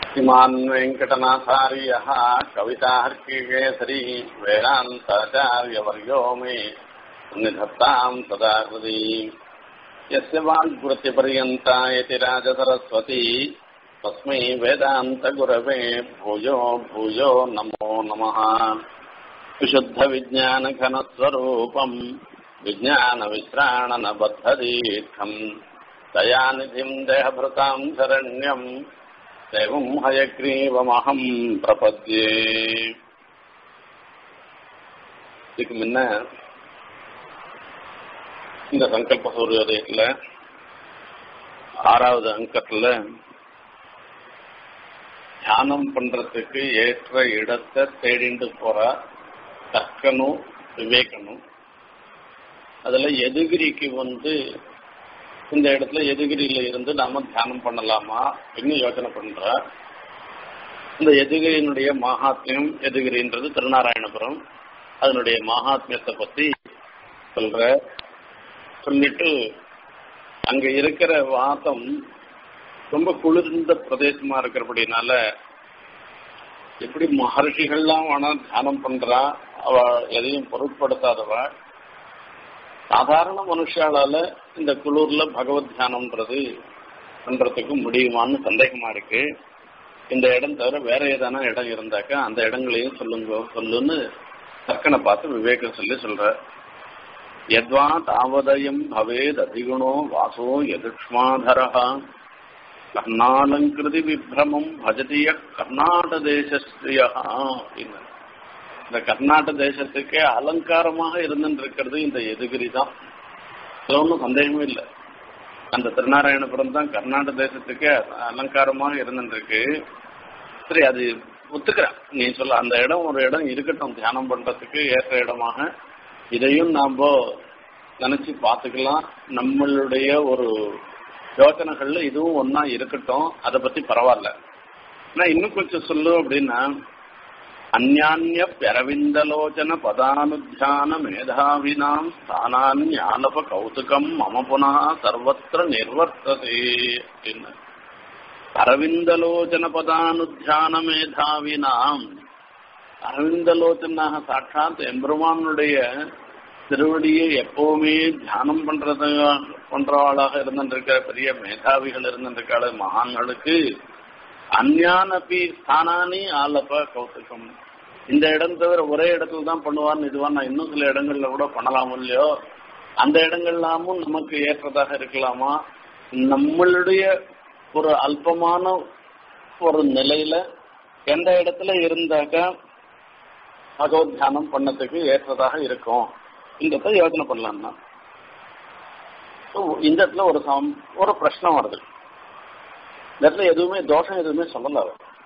श्रीमान् वेङ्कटनाथार्यः कवितार्किकेसरी वेदान्ताचार्यवर्यो मे निधत्ताम् सदा हृदि यस्य वाग्वृत्तिपर्यन्ता यति राजसरस्वती तस्मै वेदान्तगुरवे भूयो भूयो नमो नमः विशुद्धविज्ञानघनस्वरूपम् विज्ञानविश्राणनबद्धदीर्थम् दयानिधिम् देहभृताम् शरण्यम् देवम् हयग्रीवमहम् प्रपद्ये இதுக்கு முன்ன இந்த சங்கல்ப சூரியோதயத்துல ஆறாவது அங்கத்துல தியானம் பண்றதுக்கு ஏற்ற இடத்தை தேடிண்டு போற தக்கனும் விவேகனும் அதுல எதுகிரிக்கு வந்து இந்த இடத்துல எதுகிரியில இருந்து நாம தியானம் பண்ணலாமா அப்படின்னு யோசனை பண்ற இந்த எதுகிரியினுடைய மகாத்மியம் எதுகிரின்றது திருநாராயணபுரம் அதனுடைய மகாத்மியத்தை பத்தி சொல்ற சொல்லிட்டு அங்க இருக்கிற வாதம் ரொம்ப குளிர்ந்த பிரதேசமா இருக்கிறபடினால எப்படி மகர்ஷிகள்லாம் வேணா தியானம் பண்றா அவ எதையும் பொருட்படுத்தாதவ சாதாரண மனுஷாலால இந்த குளூர்ல பகவத் தியானம்ன்றது பண்றதுக்கு முடியுமான்னு சந்தேகமா இருக்கு இந்த இடம் தவிர வேற ஏதான இடம் இருந்தாக்கா அந்த இடங்களையும் சொல்லுங்க சொல்லுன்னு தக்கனை பார்த்து விவேகம் சொல்லி சொல்ற யத்வா தாவதயம் பவேத் அதிகுணோ வாசோ யதுக்ஷ்மாதரா கர்ணாலங்கிருதி விப்ரமம் பஜதிய கர்நாட தேசஸ்திரியா அப்படின்னு இந்த கர்நாடக தேசத்துக்கே அலங்காரமாக இருந்துட்டு இருக்கிறது இந்த எதுகிரி தான் இதுல ஒன்றும் சந்தேகமே இல்லை அந்த திருநாராயணபுரம் தான் கர்நாடக தேசத்துக்கே அலங்காரமாக இருந்துருக்கு சரி அது ஒத்துக்கிறேன் நீ சொல்ல அந்த இடம் ஒரு இடம் இருக்கட்டும் தியானம் பண்றதுக்கு ஏற்ற இடமாக இதையும் நாம நினைச்சு பார்த்துக்கலாம் நம்மளுடைய ஒரு யோசனைகள்ல இதுவும் ஒன்னா இருக்கட்டும் அதை பத்தி பரவாயில்ல நான் இன்னும் கொஞ்சம் சொல்லு அப்படின்னா அந்யான்ய பிரவிந்தலோச்சன பதானுத்தியான மேதாவினாம் ஸ்தானான்யாலப கௌதுகம் மம புனா சர்வத்திர நிர்வர்த்ததே அப்படின்னு அரவிந்தலோச்சன பதானுத்தியான மேதாவினாம் அரவிந்தலோச்சனாக சாட்சாத் எம்பெருமானுடைய திருவடியை எப்பவுமே தியானம் பண்றது பண்றவாளாக இருந்திருக்கிற பெரிய மேதாவிகள் இருந்திருக்காள மகான்களுக்கு அந்யானபி ஸ்தானானி ஆலப்ப கௌதுகம் இந்த இடம் தவிர ஒரே இடத்துல தான் பண்ணுவான்னு இதுவா நான் இன்னும் சில இடங்கள்ல கூட பண்ணலாம் இல்லையோ அந்த இடங்கள்லாமும் நமக்கு ஏற்றதாக இருக்கலாமா நம்மளுடைய ஒரு அல்பமான ஒரு நிலையில எந்த இடத்துல இருந்தாக்கா பகவத் தியானம் பண்ணதுக்கு ஏற்றதாக இருக்கும் இந்த யோசனை பண்ணலாம்னா இந்த இடத்துல ஒரு ஒரு பிரச்சனை வருது இந்த இடத்துல எதுவுமே தோஷம் எதுவுமே சொல்லல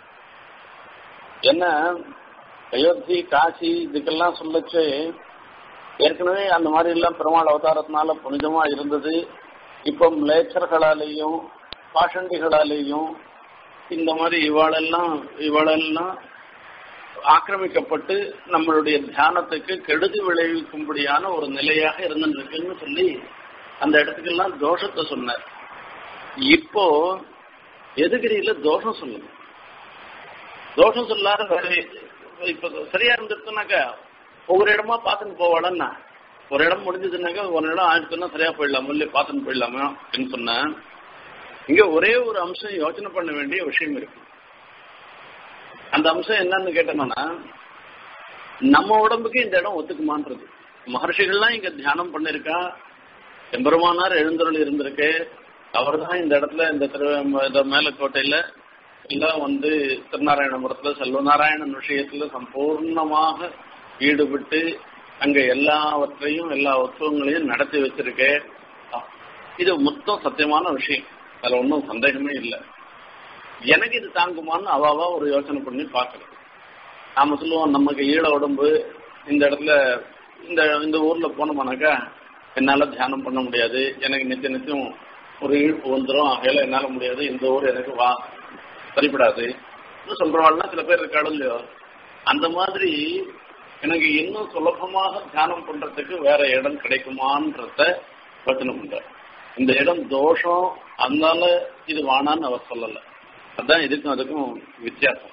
என்ன அயோத்தி காசி இதுக்கெல்லாம் சொல்லச்சு ஏற்கனவே அந்த மாதிரி எல்லாம் பெருமாள் அவதாரத்தினால புனிதமா இருந்தது இப்போ லேச்சர்களாலேயும் பாஷண்டிகளாலேயும் இந்த மாதிரி இவாளெல்லாம் இவாளெல்லாம் ஆக்கிரமிக்கப்பட்டு நம்மளுடைய தியானத்துக்கு கெடுதி விளைவிக்கும்படியான ஒரு நிலையாக இருந்துருக்குன்னு சொல்லி அந்த இடத்துக்கெல்லாம் தோஷத்தை சொன்னார் இப்போ எதுகிரியில தோஷம் சொல்லுங்க தோஷம் சொல்லாத வேற இப்ப சரியா இருந்துச்சுனாக்கா ஒவ்வொரு இடமா பார்த்துன்னு போவாளன்னா ஒரு இடம் முடிஞ்சதுனாக்கா ஒரு இடம் ஆயிடுச்சுன்னா சரியா போயிடலாம் இல்லையே பார்த்துன்னு போயிடலாமா அப்படின்னு சொன்னேன் இங்க ஒரே ஒரு அம்சம் யோசனை பண்ண வேண்டிய விஷயம் இருக்கு அந்த அம்சம் என்னன்னு கேட்டோம்னா நம்ம உடம்புக்கு இந்த இடம் ஒத்துக்குமான்றது மகர்ஷிகள்லாம் இங்க தியானம் பண்ணிருக்கா எம்பெருமானார் எழுந்தருள் இருந்திருக்கு அவர் தான் இந்த இடத்துல இந்த திரு மேலக்கோட்டையில எல்லாம் வந்து திருநாராயணபுரத்துல செல்வநாராயணன் விஷயத்துல சம்பூர்ணமாக ஈடுபட்டு அங்க எல்லாவற்றையும் எல்லா உற்சவங்களையும் நடத்தி வச்சிருக்கு இது மொத்தம் சத்தியமான விஷயம் அதுல ஒன்றும் சந்தேகமே இல்லை எனக்கு இது தாங்குமான்னு அவாவா ஒரு யோசனை பண்ணி பார்க்கறது நாம சொல்லுவோம் நமக்கு ஈழ உடம்பு இந்த இடத்துல இந்த இந்த ஊர்ல போனோம்னாக்கா என்னால தியானம் பண்ண முடியாது எனக்கு நித்திய நித்தியம் ஒரு இழுப்பு வந்துடும் ஆகையில என்னால முடியாது இந்த ஊர் எனக்கு வா சரிப்படாது சொல்றவாள்னா சில பேர் இருக்காಳು இல்லையோ அந்த மாதிரி எனக்கு இன்னும் சுலபமாக தியானம் பண்றதுக்கு வேற இடம் கிடைக்குமான்றத யோசனை பண்ற இந்த இடம் தோஷம் அதனால இது வானான்னு அவர் சொல்லல அதுதான் இதுக்கும் அதுக்கும் வித்தியாசம்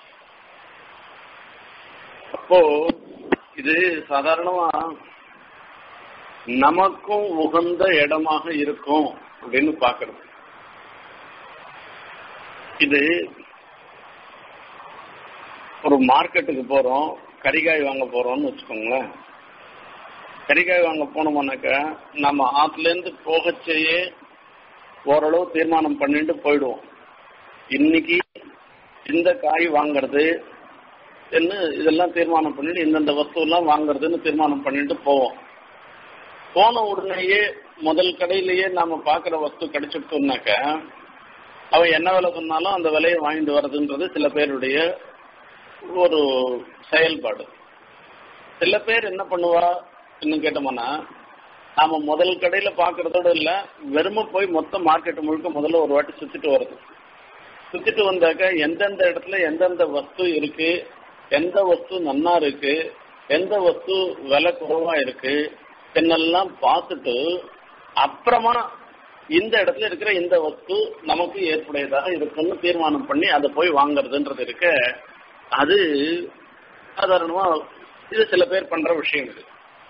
அப்போ இது சாதாரணமா நமக்கும் உகந்த இடமாக இருக்கும் அப்படின்னு பாக்குறது இது ஒரு மார்க்கெட்டுக்கு போறோம் கறிகாய் வாங்க போறோம்னு வச்சுக்கோங்களேன் கறிகாய் வாங்க போனோம்னாக்கா நம்ம ஆத்துல இருந்து போகச்சேயே ஓரளவு தீர்மானம் பண்ணிட்டு போயிடுவோம் இன்னைக்கு இந்த காய் வாங்குறது என்ன இதெல்லாம் தீர்மானம் பண்ணிட்டு இந்தந்த வஸ்து எல்லாம் வாங்குறதுன்னு தீர்மானம் பண்ணிட்டு போவோம் போன உடனேயே முதல் கடையிலேயே நாம பாக்குற வஸ்து கிடைச்சிட்டோம்னாக்க அவன் என்ன விலை சொன்னாலும் அந்த விலையை வாங்கிட்டு வர்றதுன்றது சில பேருடைய ஒரு செயல்பாடு சில பேர் என்ன பண்ணுவா இன்னும் கேட்டோம்னா நாம முதல் கடையில பாக்குறதோட இல்ல வெறும போய் மொத்த மார்க்கெட் முழுக்க முதல்ல ஒரு வாட்டி சுத்திட்டு வருது சுத்திட்டு வந்தாக்க எந்தெந்த இடத்துல எந்தெந்த வஸ்து இருக்கு எந்த வஸ்து நன்னா இருக்கு எந்த வஸ்து விலை குறைவா இருக்கு என்னெல்லாம் பார்த்துட்டு அப்புறமா இந்த இடத்துல இருக்கிற இந்த வஸ்து நமக்கு ஏற்புடையதாக இருக்குன்னு தீர்மானம் பண்ணி அதை போய் வாங்குறதுன்றது இருக்க அது சாதாரணமா இது சில பேர் பண்ற விஷயம் இது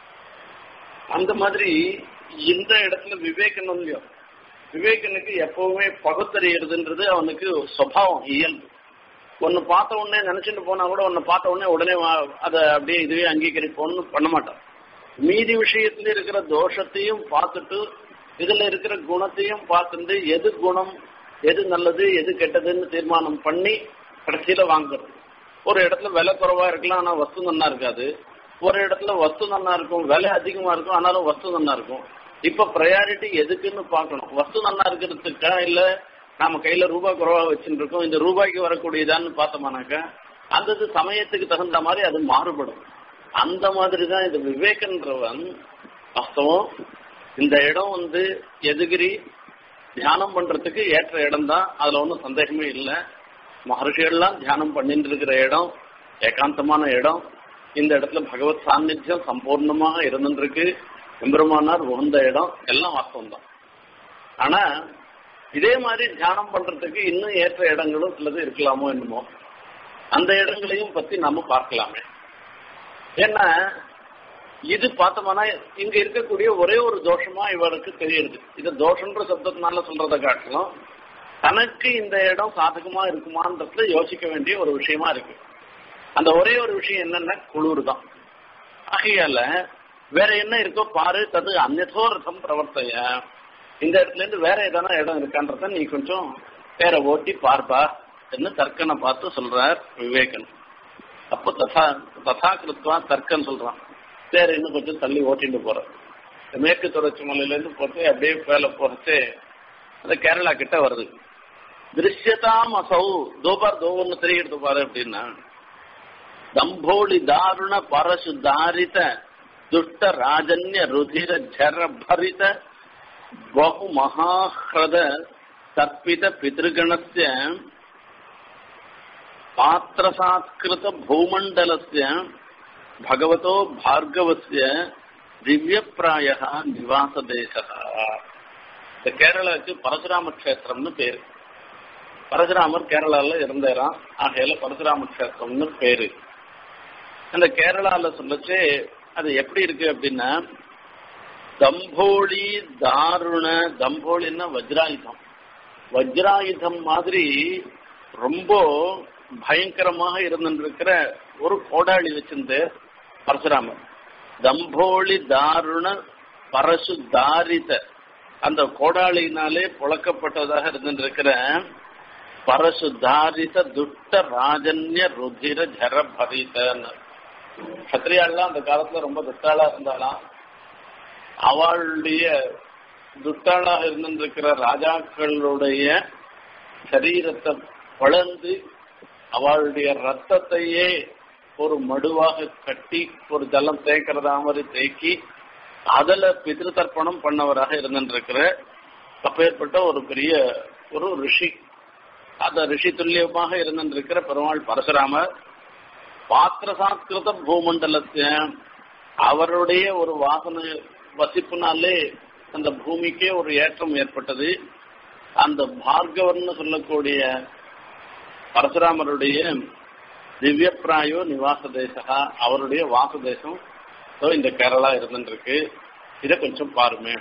அந்த மாதிரி இந்த இடத்துல விவேகனும் இல்லையோ விவேகனுக்கு எப்பவுமே பகுத்தறியறதுன்றது அவனுக்கு சுவாவம் இயல்பு ஒன்னு பார்த்த உடனே நினைச்சிட்டு போனா கூட ஒன்னு பார்த்த உடனே உடனே அதை அப்படியே இதுவே அங்கீகரிப்போம்னு பண்ண மாட்டான் மீதி விஷயத்துல இருக்கிற தோஷத்தையும் பார்த்துட்டு இதுல இருக்கிற குணத்தையும் பார்த்துட்டு எது குணம் எது நல்லது எது கெட்டதுன்னு தீர்மானம் பண்ணி கடைசியில வாங்குறது ஒரு இடத்துல விலை குறைவா இருக்கலாம் ஆனா வஸ்து நன்னா இருக்காது ஒரு இடத்துல வஸ்து நன்னா இருக்கும் விலை அதிகமா இருக்கும் ஆனாலும் வஸ்து நன்னா இருக்கும் இப்ப ப்ரையாரிட்டி எதுக்குன்னு பார்க்கணும் வஸ்து நன்னா இருக்கிறதுக்கா இல்ல நாம கையில ரூபாய் குறைவா வச்சுட்டு இருக்கோம் இந்த ரூபாய்க்கு வரக்கூடியதான்னு பார்த்தோம்னாக்க அந்த இது சமயத்துக்கு தகுந்த மாதிரி அது மாறுபடும் அந்த மாதிரி தான் இது விவேகன்றவன் வாஸ்தவம் இந்த இடம் வந்து எதுகிரி தியானம் பண்றதுக்கு ஏற்ற இடம் தான் அதுல ஒன்றும் சந்தேகமே இல்லை மகர்ஷிகள்லாம் தியானம் பண்ணிட்டு இருக்கிற இடம் ஏகாந்தமான இடம் இந்த இடத்துல பகவத் சாநித்தியம் சம்பூர்ணமாக இருந்துருக்கு எம்பெருமானார் உகந்த இடம் எல்லாம் வாஸ்தவம் தான் ஆனா இதே மாதிரி தியானம் பண்றதுக்கு இன்னும் ஏற்ற இடங்களும் சிலது இருக்கலாமோ என்னமோ அந்த இடங்களையும் பத்தி நாம பார்க்கலாமே ஏன்னா இது பார்த்தோம்னா இங்க இருக்கக்கூடிய ஒரே ஒரு தோஷமா இவருக்கு தெரியுது இது தோஷன்ற சப்தத்தினால சொல்றதை காட்டிலும் தனக்கு இந்த இடம் சாதகமா இருக்குமான்றதுல யோசிக்க வேண்டிய ஒரு விஷயமா இருக்கு அந்த ஒரே ஒரு விஷயம் என்னன்னா குளிர் தான் ஆகையால வேற என்ன இருக்கோ பாரு தது அந்நதோரதம் பிரவர்த்தைய இந்த இடத்துல இருந்து வேற ஏதான இடம் இருக்கான்றத நீ கொஞ்சம் பேரை ஓட்டி பார்ப்பா என்று தர்க்கனை பார்த்து சொல்றார் விவேகன் அப்போ ததா ததா கிருத்வா தர்க்கன் சொல்றான் வேற இன்னும் கொஞ்சம் தள்ளி ஓட்டிட்டு போறார் மேற்கு தொடர்ச்சி மலையில இருந்து போட்டு அப்படியே மேல போறது அந்த கேரளா கிட்ட வருது திருஷ்யதாம் அசௌ தோபார் தோவன்னு தெரிகிறது பாரு அப்படின்னா தம்போளி தாருண பரசு தாரித துஷ்ட ராஜன்ய ருதிர ஜர பரித பகு மகாஹ்ரத தர்ப்பித பிதிருகணஸ்ய பாத்திரசாத்கிருத பூமண்டலஸ்ய பகவதோ பார்கவஸ்ய திவ்யப்பிராய நிவாச தேசா இந்த கேரளாவுக்கு பரசுராம கஷேத்திரம்னு பேரு பரசுராமர் கேரளால இருந்தாராம் ஆகையில பரசுராம கஷேத்திரம்னு பேரு அந்த கேரளால சொல்லச்சு அது எப்படி இருக்கு அப்படின்னா தம்போலி தாருண தம்போலின்னா வஜ்ராயுதம் வஜ்ராயுதம் மாதிரி ரொம்ப பயங்கரமாக இருந்திருக்கிற ஒரு கோடாளி வச்சிருந்து பரசுராமர் தம்போலி தாருண பரசு தாரித அந்த கோடாளியினாலே புழக்கப்பட்டதாக இருந்திருக்கிற பரசு தாரித துஷ்ட ராஜன்ய ருதிர ஜர பரிதன்னு கத்திரியாள்லாம் அந்த காலத்துல ரொம்ப துஷ்டாளா இருந்தாலாம் அவளுடைய துஷ்டாளாக இருந்திருக்கிற ராஜாக்களுடைய சரீரத்தை வளர்ந்து அவளுடைய ரத்தத்தையே ஒரு மடுவாக கட்டி ஒரு ஜலம் தேய்க்கிறதா மாதிரி தேக்கி அதுல பிதிரு தர்ப்பணம் பண்ணவராக இருந்திருக்கிற அப்பேற்பட்ட ஒரு பெரிய ஒரு ரிஷி அந்த ரிஷி துல்லியமாக இருந்திருக்கிற பெருமாள் பரசுராமர் பாத்திரசாத்கிருத பூமண்டலத்தை அவருடைய ஒரு வாசனை வசிப்புனாலே அந்த பூமிக்கே ஒரு ஏற்றம் ஏற்பட்டது அந்த பார்கவர்னு சொல்லக்கூடிய பரசுராமருடைய திவ்யப்பிராயோ நிவாச தேசகா அவருடைய வாச தேசம் இந்த கேரளா இருந்துருக்கு இதை கொஞ்சம் பாருமே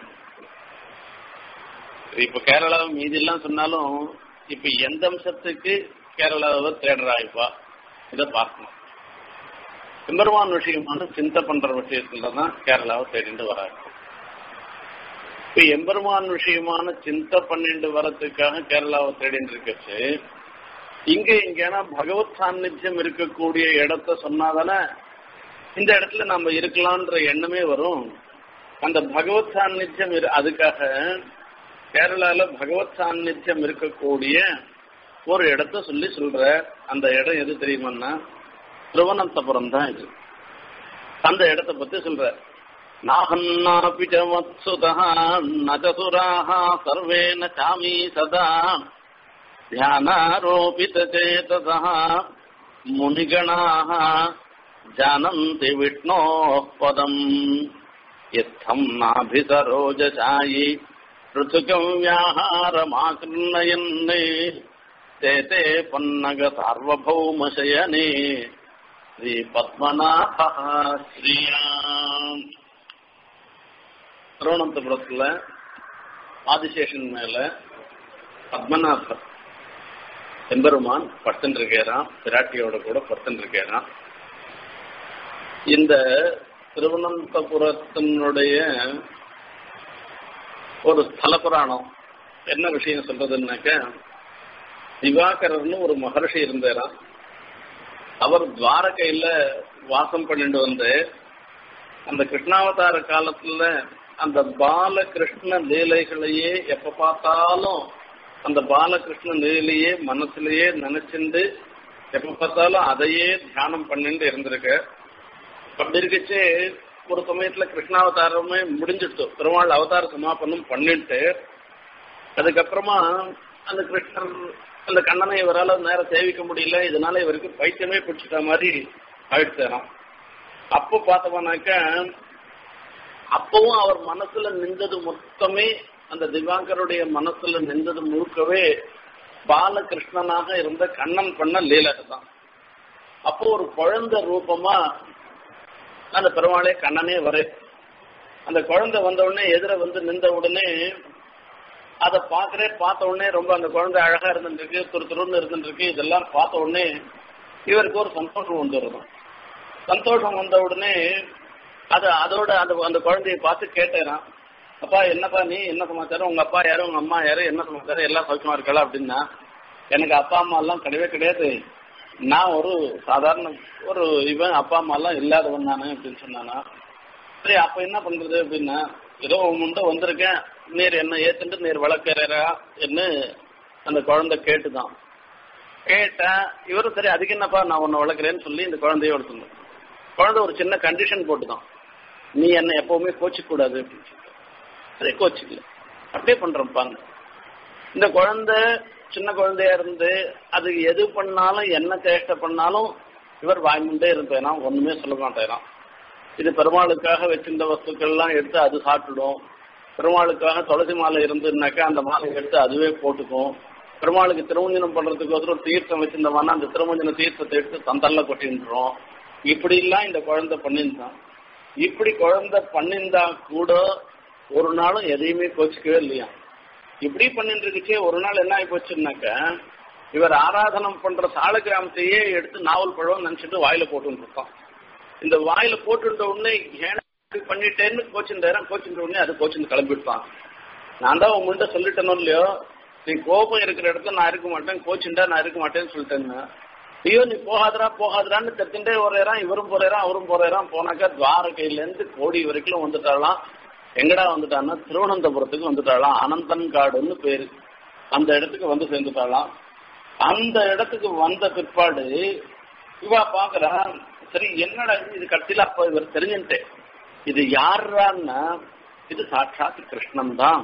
இப்ப கேரளா மீதி எல்லாம் சொன்னாலும் இப்ப எந்த அம்சத்துக்கு கேரளாவை தேடுறாய்ப்பா இதை பார்க்கணும் எம்பெருமான் விஷயமான சிந்தை பண்ற விஷயத்துல தான் கேரளாவை தேடிட்டு வராங்க இப்ப எம்பெருமான் விஷயமான சிந்தை பண்ணிட்டு வரதுக்காக கேரளாவை தேடிட்டு இருக்கச்சு இங்க எங்கேனா பகவத் சாநித்தியம் இருக்கக்கூடிய இடத்த சொன்னாதானே இந்த இடத்துல நம்ம இருக்கலாம்ன்ற எண்ணமே வரும் அந்த பகவத் சாநித்தியம் அதுக்காக கேரளால பகவத் சாநித்தியம் இருக்கக்கூடிய ஒரு இடத்த சொல்லி சொல்ற அந்த இடம் எது தெரியுமான்னா திருவனந்தபுரம் தான் இது அந்த இடத்த பத்தி சொல்ற நாகன்னாபி வத்சுதா நஜசுராக சர்வே நாமி சதா ध्यानारोपित चेतसः मुनिगणाः जानन्ति विष्णोः पदम् इत्थम् नाभिसरोजशायि पृथुकम् व्याहारमाकृण्यन् ते ते पन्नग सार्वभौमशयने श्रीपद्मनाभः श्रीयाम् திருவனந்தபுரத்துல ஆதிசேஷன் மேல பத்மநாபர் எம்பெருமான் படுத்துட்டு இருக்கிறான் பிராட்டியோட கூட படுத்துட்டு இருக்கிறான் இந்த திருவனந்தபுரத்தினுடைய ஒரு ஸ்தல புராணம் என்ன விஷயம் சொல்றதுன்னாக்க திவாகரர்னு ஒரு மகர்ஷி இருந்தாராம் அவர் துவாரகையில வாசம் பண்ணிட்டு வந்து அந்த கிருஷ்ணாவதார காலத்துல அந்த பாலகிருஷ்ண லீலைகளையே எப்ப பார்த்தாலும் அந்த பாலகிருஷ்ண லீலையே மனசுலயே நினைச்சுண்டு எப்ப பார்த்தாலும் அதையே தியானம் பண்ணிட்டு இருந்திருக்க அப்படி இருக்கச்சே ஒரு சமயத்துல கிருஷ்ணாவதாரமே முடிஞ்சிடுச்சு பெருமாள் அவதார சமாபனம் பண்ணிட்டு அதுக்கப்புறமா அந்த கிருஷ்ணர் அந்த கண்ணனை இவரால் நேரம் சேவிக்க முடியல இதனால இவருக்கு பைத்தியமே பிடிச்சிட்ட மாதிரி ஆயிடுச்சாராம் அப்போ பார்த்தோம்னாக்க அப்பவும் அவர் மனசுல நின்றது மொத்தமே அந்த திவாங்கருடைய மனசுல நின்றது முழுக்கவே பாலகிருஷ்ணனாக இருந்த கண்ணன் பண்ண லீலகை தான் அப்போ ஒரு குழந்தை ரூபமா அந்த பெருமாளே கண்ணனே வர அந்த குழந்தை வந்த உடனே எதிர வந்து நின்ற உடனே அதை பார்க்கறே பார்த்த உடனே ரொம்ப அந்த குழந்தை அழகா இருந்துருக்கு துரு துருன்னு இருந்துருக்கு இதெல்லாம் பார்த்த உடனே இவருக்கு ஒரு சந்தோஷம் வந்துடுறோம் சந்தோஷம் வந்த உடனே அது அதோட அந்த அந்த குழந்தைய பார்த்து கேட்டேறான் அப்பா என்னப்பா நீ என்ன சமாச்சாரம் உங்க அப்பா யாரும் உங்க அம்மா யாரும் என்ன சமாச்சாரம் எல்லாம் சௌக்கியமா இருக்கலாம் அப்படின்னா எனக்கு அப்பா அம்மா எல்லாம் கிடையவே கிடையாது நான் ஒரு சாதாரண ஒரு இவன் அப்பா அம்மா எல்லாம் இல்லாதவன் நானு அப்படின்னு சொன்னானா சரி அப்ப என்ன பண்றது அப்படின்னா ஏதோ உன்கிட்ட வந்திருக்கேன் நீர் என்ன ஏத்துட்டு நீர் வளர்க்கிறா என்ன அந்த குழந்தை கேட்டுதான் கேட்டேன் இவரும் சரி அதுக்கு என்னப்பா நான் உன்னை வளர்க்குறேன்னு சொல்லி இந்த குழந்தைய வளர்த்துங்க குழந்தை ஒரு சின்ன கண்டிஷன் போட்டுதான் நீ என்ன எப்பவுமே கோச்சிக்க கூடாது அப்படின்னு சொல்லி சரி கோச்சிக்கல அப்படியே பண்றோம்ப்பாங்க இந்த குழந்தை சின்ன குழந்தையா இருந்து அது எது பண்ணாலும் என்ன சேஷ்டை பண்ணாலும் இவர் வாய்முண்டே இருந்தேனா ஒண்ணுமே சொல்ல மாட்டேறான் இது பெருமாளுக்காக வச்சிருந்த வஸ்துக்கள்லாம் எடுத்து அது சாப்பிட்டுடும் பெருமாளுக்காக துளசி மாலை இருந்துனாக்கா அந்த மாலை எடுத்து அதுவே போட்டுக்கும் பெருமாளுக்கு திருமஞ்சனம் பண்றதுக்கு ஒரு தீர்த்தம் வச்சிருந்தவனா அந்த திருமஞ்சன தீர்த்தத்தை எடுத்து தந்தல்ல கொட்டின்றோம் இப்படி எல்லாம் இந்த குழந்தை பண்ணியிருந்தான் இப்படி குழந்தை பண்ணியிருந்தா கூட ஒரு நாளும் எதையுமே கோச்சிக்கவே இல்லையா இப்படி பண்ணிட்டு இருக்குச்சே ஒரு நாள் என்ன ஆகி போச்சுன்னாக்க இவர் ஆராதனம் பண்ற சால கிராமத்தையே எடுத்து நாவல் பழம் நினைச்சிட்டு வாயில போட்டு இருக்கான் இந்த வாயில போட்டுட்ட உடனே ஏன்னா இப்படி பண்ணிட்டேன்னு கோச்சின் கோச்சின்ற உடனே அது கோச்சின் கிளம்பிட்டான் நான் தான் உங்கள்கிட்ட சொல்லிட்டேனோ இல்லையோ நீ கோபம் இருக்கிற இடத்துல நான் இருக்க மாட்டேன் கோச்சுண்டா நான் இருக்க மாட்டேன்னு சொல்லிட்டேன்னு ஐயோ நீ போகாதரா போகாதரான்னு தெரிஞ்சுட்டே போறேறான் இவரும் போறேறான் அவரும் போறேறான் போனாக்கா துவாரகையில இருந்து கோடி வரைக்கும் வந்துட்டாலாம் எங்கடா வந்துட்டான்னா திருவனந்தபுரத்துக்கு வந்துட்டாலாம் அனந்தன் காடுன்னு பேரு அந்த இடத்துக்கு வந்து சேர்ந்துட்டாலாம் அந்த இடத்துக்கு வந்த பிற்பாடு இவா பாக்குறா சரி என்னடா இது? இது கடைசியில அப்ப இவர் தெரிஞ்சுட்டே இது யாருன்னா இது சாட்சாத் கிருஷ்ணன் தான்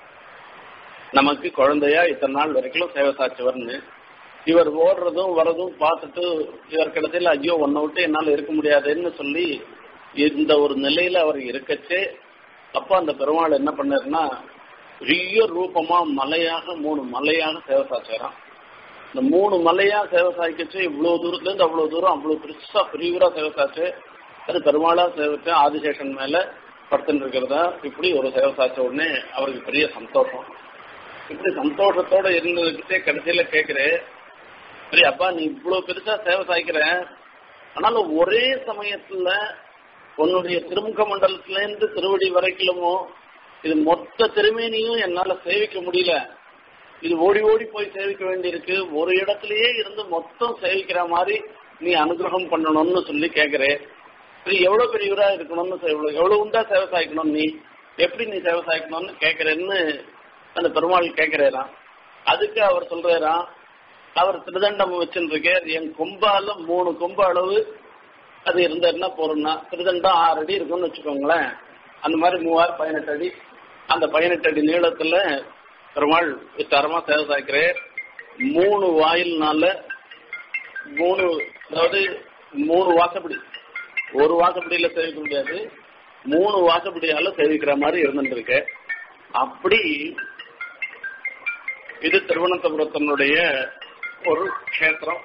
நமக்கு குழந்தையா இத்தனை நாள் வரைக்கும் சேவை சாச்சவர்னு இவர் ஓடுறதும் வரதும் பார்த்துட்டு இவர் கிடத்தில் ஐயோ ஒன்னை விட்டு என்னால் இருக்க முடியாதுன்னு சொல்லி இந்த ஒரு நிலையில அவர் இருக்கச்சே அப்ப அந்த பெருமாள் என்ன பண்ணாருன்னா பெரிய ரூபமா மலையாக மூணு மலையாக சேவை சாச்சாராம் இந்த மூணு மலையா சேவை சாய்க்கச்சு இவ்வளவு தூரத்துல இருந்து அவ்வளவு தூரம் அவ்வளவு பெருசா பிரிவுரா சேவை சாச்சு அது பெருமாளா சேவைச்சு ஆதிசேஷன் மேல படுத்துட்டு இருக்கிறதா இப்படி ஒரு சேவை சாய்ச்ச உடனே அவருக்கு பெரிய சந்தோஷம் இப்படி சந்தோஷத்தோட இருந்ததுக்கிட்டே கடைசியில கேக்குறேன் சரி அப்பா நீ இவ்வளவு பெருசா சேவை சாய்க்கிற ஆனாலும் ஒரே சமயத்துல உன்னுடைய திருமுக மண்டலத்துல இருந்து திருவடி வரைக்கிலுமோ இது மொத்த திருமேனியும் என்னால சேவிக்க முடியல இது ஓடி ஓடி போய் சேவிக்க வேண்டியிருக்கு ஒரு இடத்துலயே இருந்து மொத்தம் சேவிக்கிற மாதிரி நீ அனுகிரகம் பண்ணணும்னு சொல்லி கேக்குறேன் இது எவ்வளவு பெரியவரா இருக்கணும்னு எவ்வளவு எவ்வளவு உண்டா சேவை சாய்க்கணும் நீ எப்படி நீ சேவை சாய்க்கணும்னு கேக்குறேன்னு அந்த பெருமாள் கேக்குறாராம் அதுக்கு அவர் சொல்றாராம் அவர் திருதண்டம் வச்சுருக்கார் என் கொம்பால மூணு கொம்பு அளவு அது இருந்தாருன்னா போறோம்னா திருதண்டம் ஆறு அடி இருக்கும்னு வச்சுக்கோங்களேன் அந்த மாதிரி மூவாயிரம் பதினெட்டு அடி அந்த பதினெட்டு அடி நீளத்துல பெருமாள் விஸ்தாரமா சேவை சாய்க்கிறார் மூணு வாயில்னால மூணு அதாவது மூணு வாசப்படி ஒரு வாசப்படியில சேவிக்க முடியாது மூணு வாசப்படியால சேவிக்கிற மாதிரி இருந்துட்டு இருக்கு அப்படி இது திருவனந்தபுரத்தினுடைய ஒரு க்ஷேத்திரம்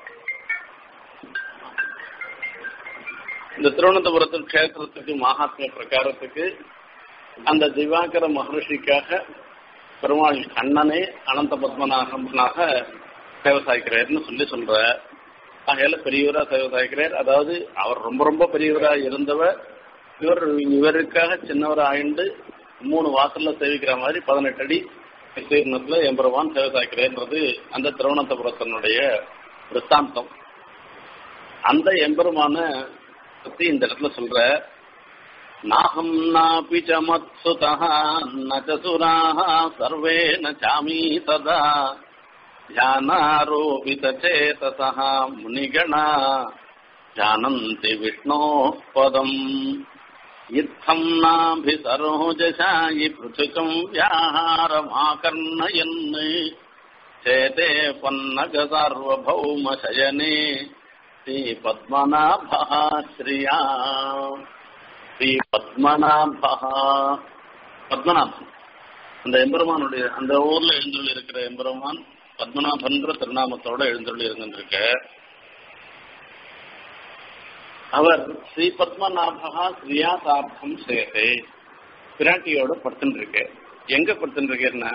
இந்த திருவனந்தபுரத்து க்ஷேத்திரத்துக்கு மகாத்மிய பிரகாரத்துக்கு அந்த திவாகர மகர்ஷிக்காக பெருமாள் கண்ணனே அனந்த பத்மநாகனாக சேவை சாய்க்கிறார்னு சொல்லி சொல்ற ஆகையால பெரியவரா சேவை சாய்க்கிறார் அதாவது அவர் ரொம்ப ரொம்ப பெரியவரா இருந்தவர் இவர் இவருக்காக சின்னவர் ஆயிண்டு மூணு வாசல்ல சேவிக்கிற மாதிரி பதினெட்டு அடி விஸ்தீர்ணத்துல எம்பெருமான் சேவை சாய்க்கிறேன்றது அந்த திருவனந்தபுரத்தினுடைய விற்த்தாந்தம் அந்த எம்பெருமான பத்தி இந்த இடத்துல சொல்ற நாகம் நாபி ச மத்சுதா ந சுராः சர்வே ந சாமி ததா ध्यानारोपित चेतसः मुनिगणा जानन्ति विष्णोः पदम् इत्थम् नाभिसरोजशायि पृथुकम् व्याहारमाकर्णयन् चेते पन्नगसार्वभौमशयने श्रीपद्मनाभः श्रिया श्रीपद्मनाभः பத்மநாபன் அந்த எம்பெருமானுடைய அந்த ஊர்ல எழுந்துள்ள இருக்கிற எம்பெருமான் பத்மநாபன்ற திருநாமத்தோட எழுந்துள்ள இருந்துருக்க அவர் ஸ்ரீ பத்மநாபகா ஸ்ரீயா சார்த்தம் சேதே பிராட்டியோட படுத்துட்டு இருக்கு எங்க படுத்துட்டு இருக்கேன்னா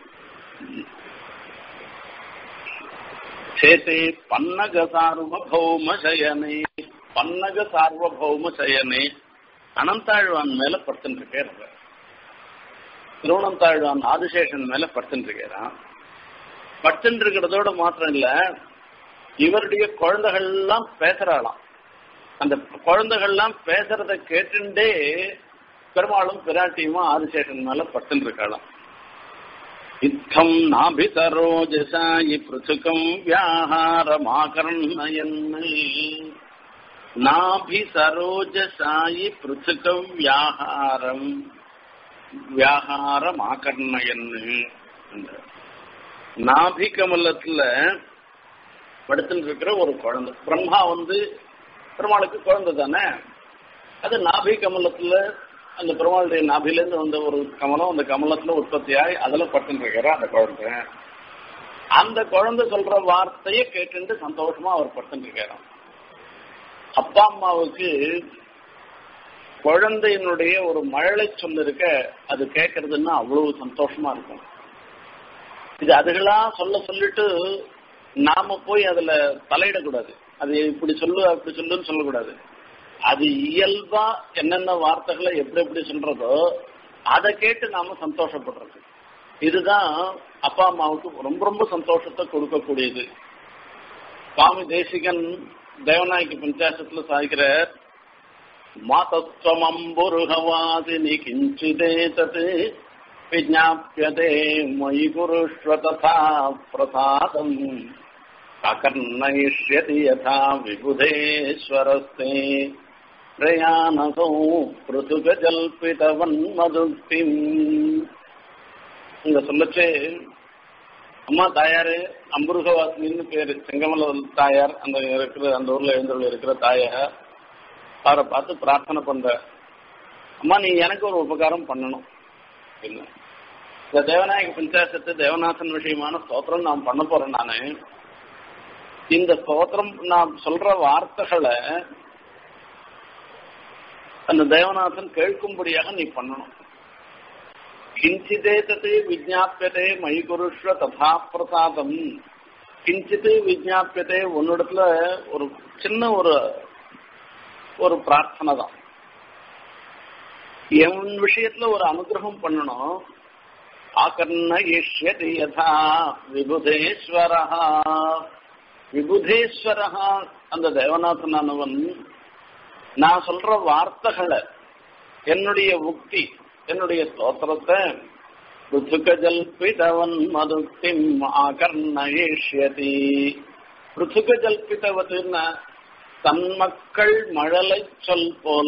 சேத்தே பன்னக சார்வபௌம சயனே பன்னக சார்வபௌம சயனே அனந்தாழ்வான் மேல படுத்துட்டு இருக்கே திருவனந்தாழ்வான் ஆதிசேஷன் மேல படுத்துட்டு இருக்கிறான் படுத்துட்டு இருக்கிறதோட மாத்திரம் இல்ல இவருடைய குழந்தைகள் எல்லாம் பேசுறாளாம் அந்த குழந்தைகள்லாம் பேசுறத கேட்டுண்டே பெருமாளும் பிராட்டியுமா ஆதிசேஷன் மேல பட்டுன்னு இருக்கலாம் இத்தம் நாபிசரோஜசாயி பிருச்சுகம் வியாஹாரமாகர்ணயன் நாபிசரோஜசாயி பிருச்சுகம் வியாஹாரம் வியாஹாரமாகர்ணயன் நாபி கமலத்துல படுத்துட்டு இருக்கிற ஒரு குழந்தை பிரம்மா வந்து பெருமாளுக்கு குழந்தை தானே அது நாபி கமலத்துல அந்த பெருமாளுடைய நாபிலேருந்து வந்த ஒரு கமலம் அந்த கமலத்துல உற்பத்தியாகி அதுல பட்டுன்னு இருக்கிற அந்த குழந்தை அந்த குழந்தை சொல்ற வார்த்தையை கேட்டுட்டு சந்தோஷமா அவர் பட்டுன்னு இருக்கிறார் அப்பா அம்மாவுக்கு குழந்தையினுடைய ஒரு மழலை சொல் இருக்க அது கேட்கறதுன்னா அவ்வளவு சந்தோஷமா இருக்கும் இது அதுகளா சொல்ல சொல்லிட்டு நாம போய் அதுல தலையிடக்கூடாது அது இப்படி சொல்லு அப்படி சொல்லுன்னு சொல்லக்கூடாது அது இயல்பா என்னென்ன வார்த்தைகளை எப்படி எப்படி சொல்றதோ அதை கேட்டு நாம சந்தோஷப்படுறது இதுதான் அப்பா அம்மாவுக்கு ரொம்ப ரொம்ப சந்தோஷத்தை கொடுக்கக்கூடியது சுவாமி தேசிகன் தேவநாயகி பஞ்சாசத்துல சாய்க்கிற மாதஸ்வமம்புருகவாசினி கிஞ்சிதே தத் விஜாபியதே மயி குருஷ்வ ததா பிரசாதம் அகர்ணயிஷ்யதி யதா விபுதேஸ்வரஸ்தே பிரயாணசௌ பிருதுகஜல்பிதவன் மதுக்திம் இங்க சொல்லச்சே அம்மா தாயாரு அம்புருகவாசினின்னு பேரு செங்கமல தாயார் அந்த இருக்கிற அந்த ஊர்ல எழுந்துள்ள இருக்கிற தாயார் அவரை பார்த்து பிரார்த்தனை பண்ற அம்மா நீ எனக்கு ஒரு உபகாரம் பண்ணணும் அப்படின்னு இந்த தேவநாயக பஞ்சாசத்து தேவநாதன் விஷயமான ஸ்தோத்திரம் நான் பண்ண போறேன் நானு இந்த ஸ்தோத்திரம் நான் சொல்ற வார்த்தைகளை அந்த தேவநாதன் கேட்கும்படியாக நீ பண்ணணும் கிஞ்சிதே தத்து விஜாபியதே மயி குருஷ்வ ததா பிரசாதம் கிஞ்சித்து விஜாபியதே உன்னிடத்துல ஒரு சின்ன ஒரு ஒரு பிரார்த்தனை தான் என் விஷயத்துல ஒரு அனுகிரகம் பண்ணணும் ஆகர்ணயிஷ்யதி யதா விபுதேஸ்வரா விபுதேஸ்வரா அந்த தேவநாதனானவன் நான் சொல்ற வார்த்தைகளை என்னுடைய உக்தி என்னுடைய ஸ்தோத்திரத்தை பிருத்துகஜல்பிதவன் மதுக்திம் ஆகர்ணயிஷ்யதி பிருத்துகஜல்பிதவதுன்னா தன் மக்கள் மழலை சொல் போல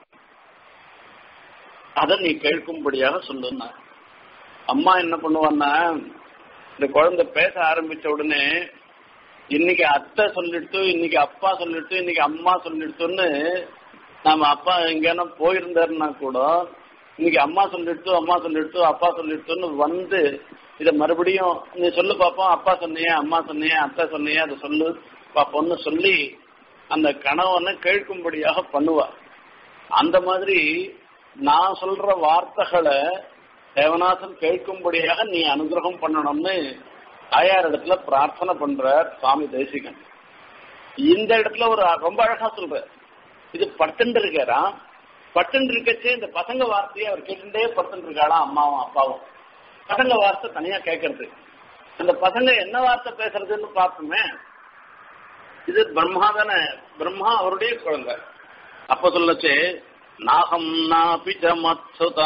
அதை நீ கேட்கும்படியாக சொல்லுன்னா அம்மா என்ன பண்ணுவான்னா இந்த குழந்தை பேச ஆரம்பிச்ச உடனே இன்னைக்கு அத்தை சொல்லிட்டு இன்னைக்கு அப்பா சொல்லிட்டு இன்னைக்கு அம்மா சொல்லிட்டுன்னு நம்ம அப்பா எங்கேனா போயிருந்தாருன்னா கூட இன்னைக்கு அம்மா சொல்லிட்டு அம்மா சொல்லிட்டு அப்பா சொல்லிட்டுன்னு வந்து இதை மறுபடியும் நீ சொல்லு பாப்போம் அப்பா சொன்னியே அம்மா சொன்னியே அத்தை சொன்னியே அதை சொல்லு பாப்போம்னு சொல்லி அந்த கணவனை கேட்கும்படியாக பண்ணுவா அந்த மாதிரி நான் சொல்ற வார்த்தைகளை தேவநாதன் கேட்கும்படியாக நீ அனுகிரகம் பண்ணணும்னு தாயார் இடத்துல பிரார்த்தனை பண்ற சுவாமி தேசிகன் இந்த இடத்துல ஒரு ரொம்ப அழகா சொல்ற இது பட்டுன்னு இருக்காரா பட்டுன்னு இருக்கச்சே இந்த பசங்க வார்த்தையை அவர் கேட்டுட்டே படுத்துட்டு இருக்காளாம் அம்மாவும் அப்பாவும் பசங்க வார்த்தை தனியா கேட்கறது அந்த பசங்க என்ன வார்த்தை பேசுறதுன்னு பார்ப்போமே இது பிரம்மா தானே பிரம்மா அவருடைய குழந்தை அப்ப சொல்லச்சு நாகம் நாபிச்ச மத்சுதா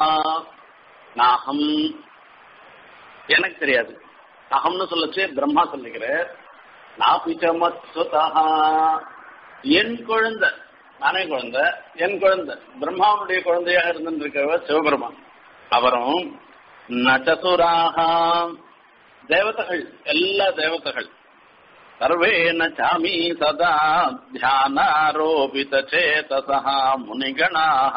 நாகம் எனக்கு தெரியாது அகம்னு சொல்லச்சு பிரம்மா சொல்லிக்கிறேன் நாபிச்ச மத்சுதா என் குழந்தை நானே குழந்தை என் குழந்தை பிரம்மாவனுடைய குழந்தையாக இருந்திருக்கிறவர் சிவபெருமான் அவரும் நச்சசுராக தேவதைகள் எல்லா தேவதைகள் சர்வேன சாமி சதா தியானாரோபித சேதசா முனிகணாக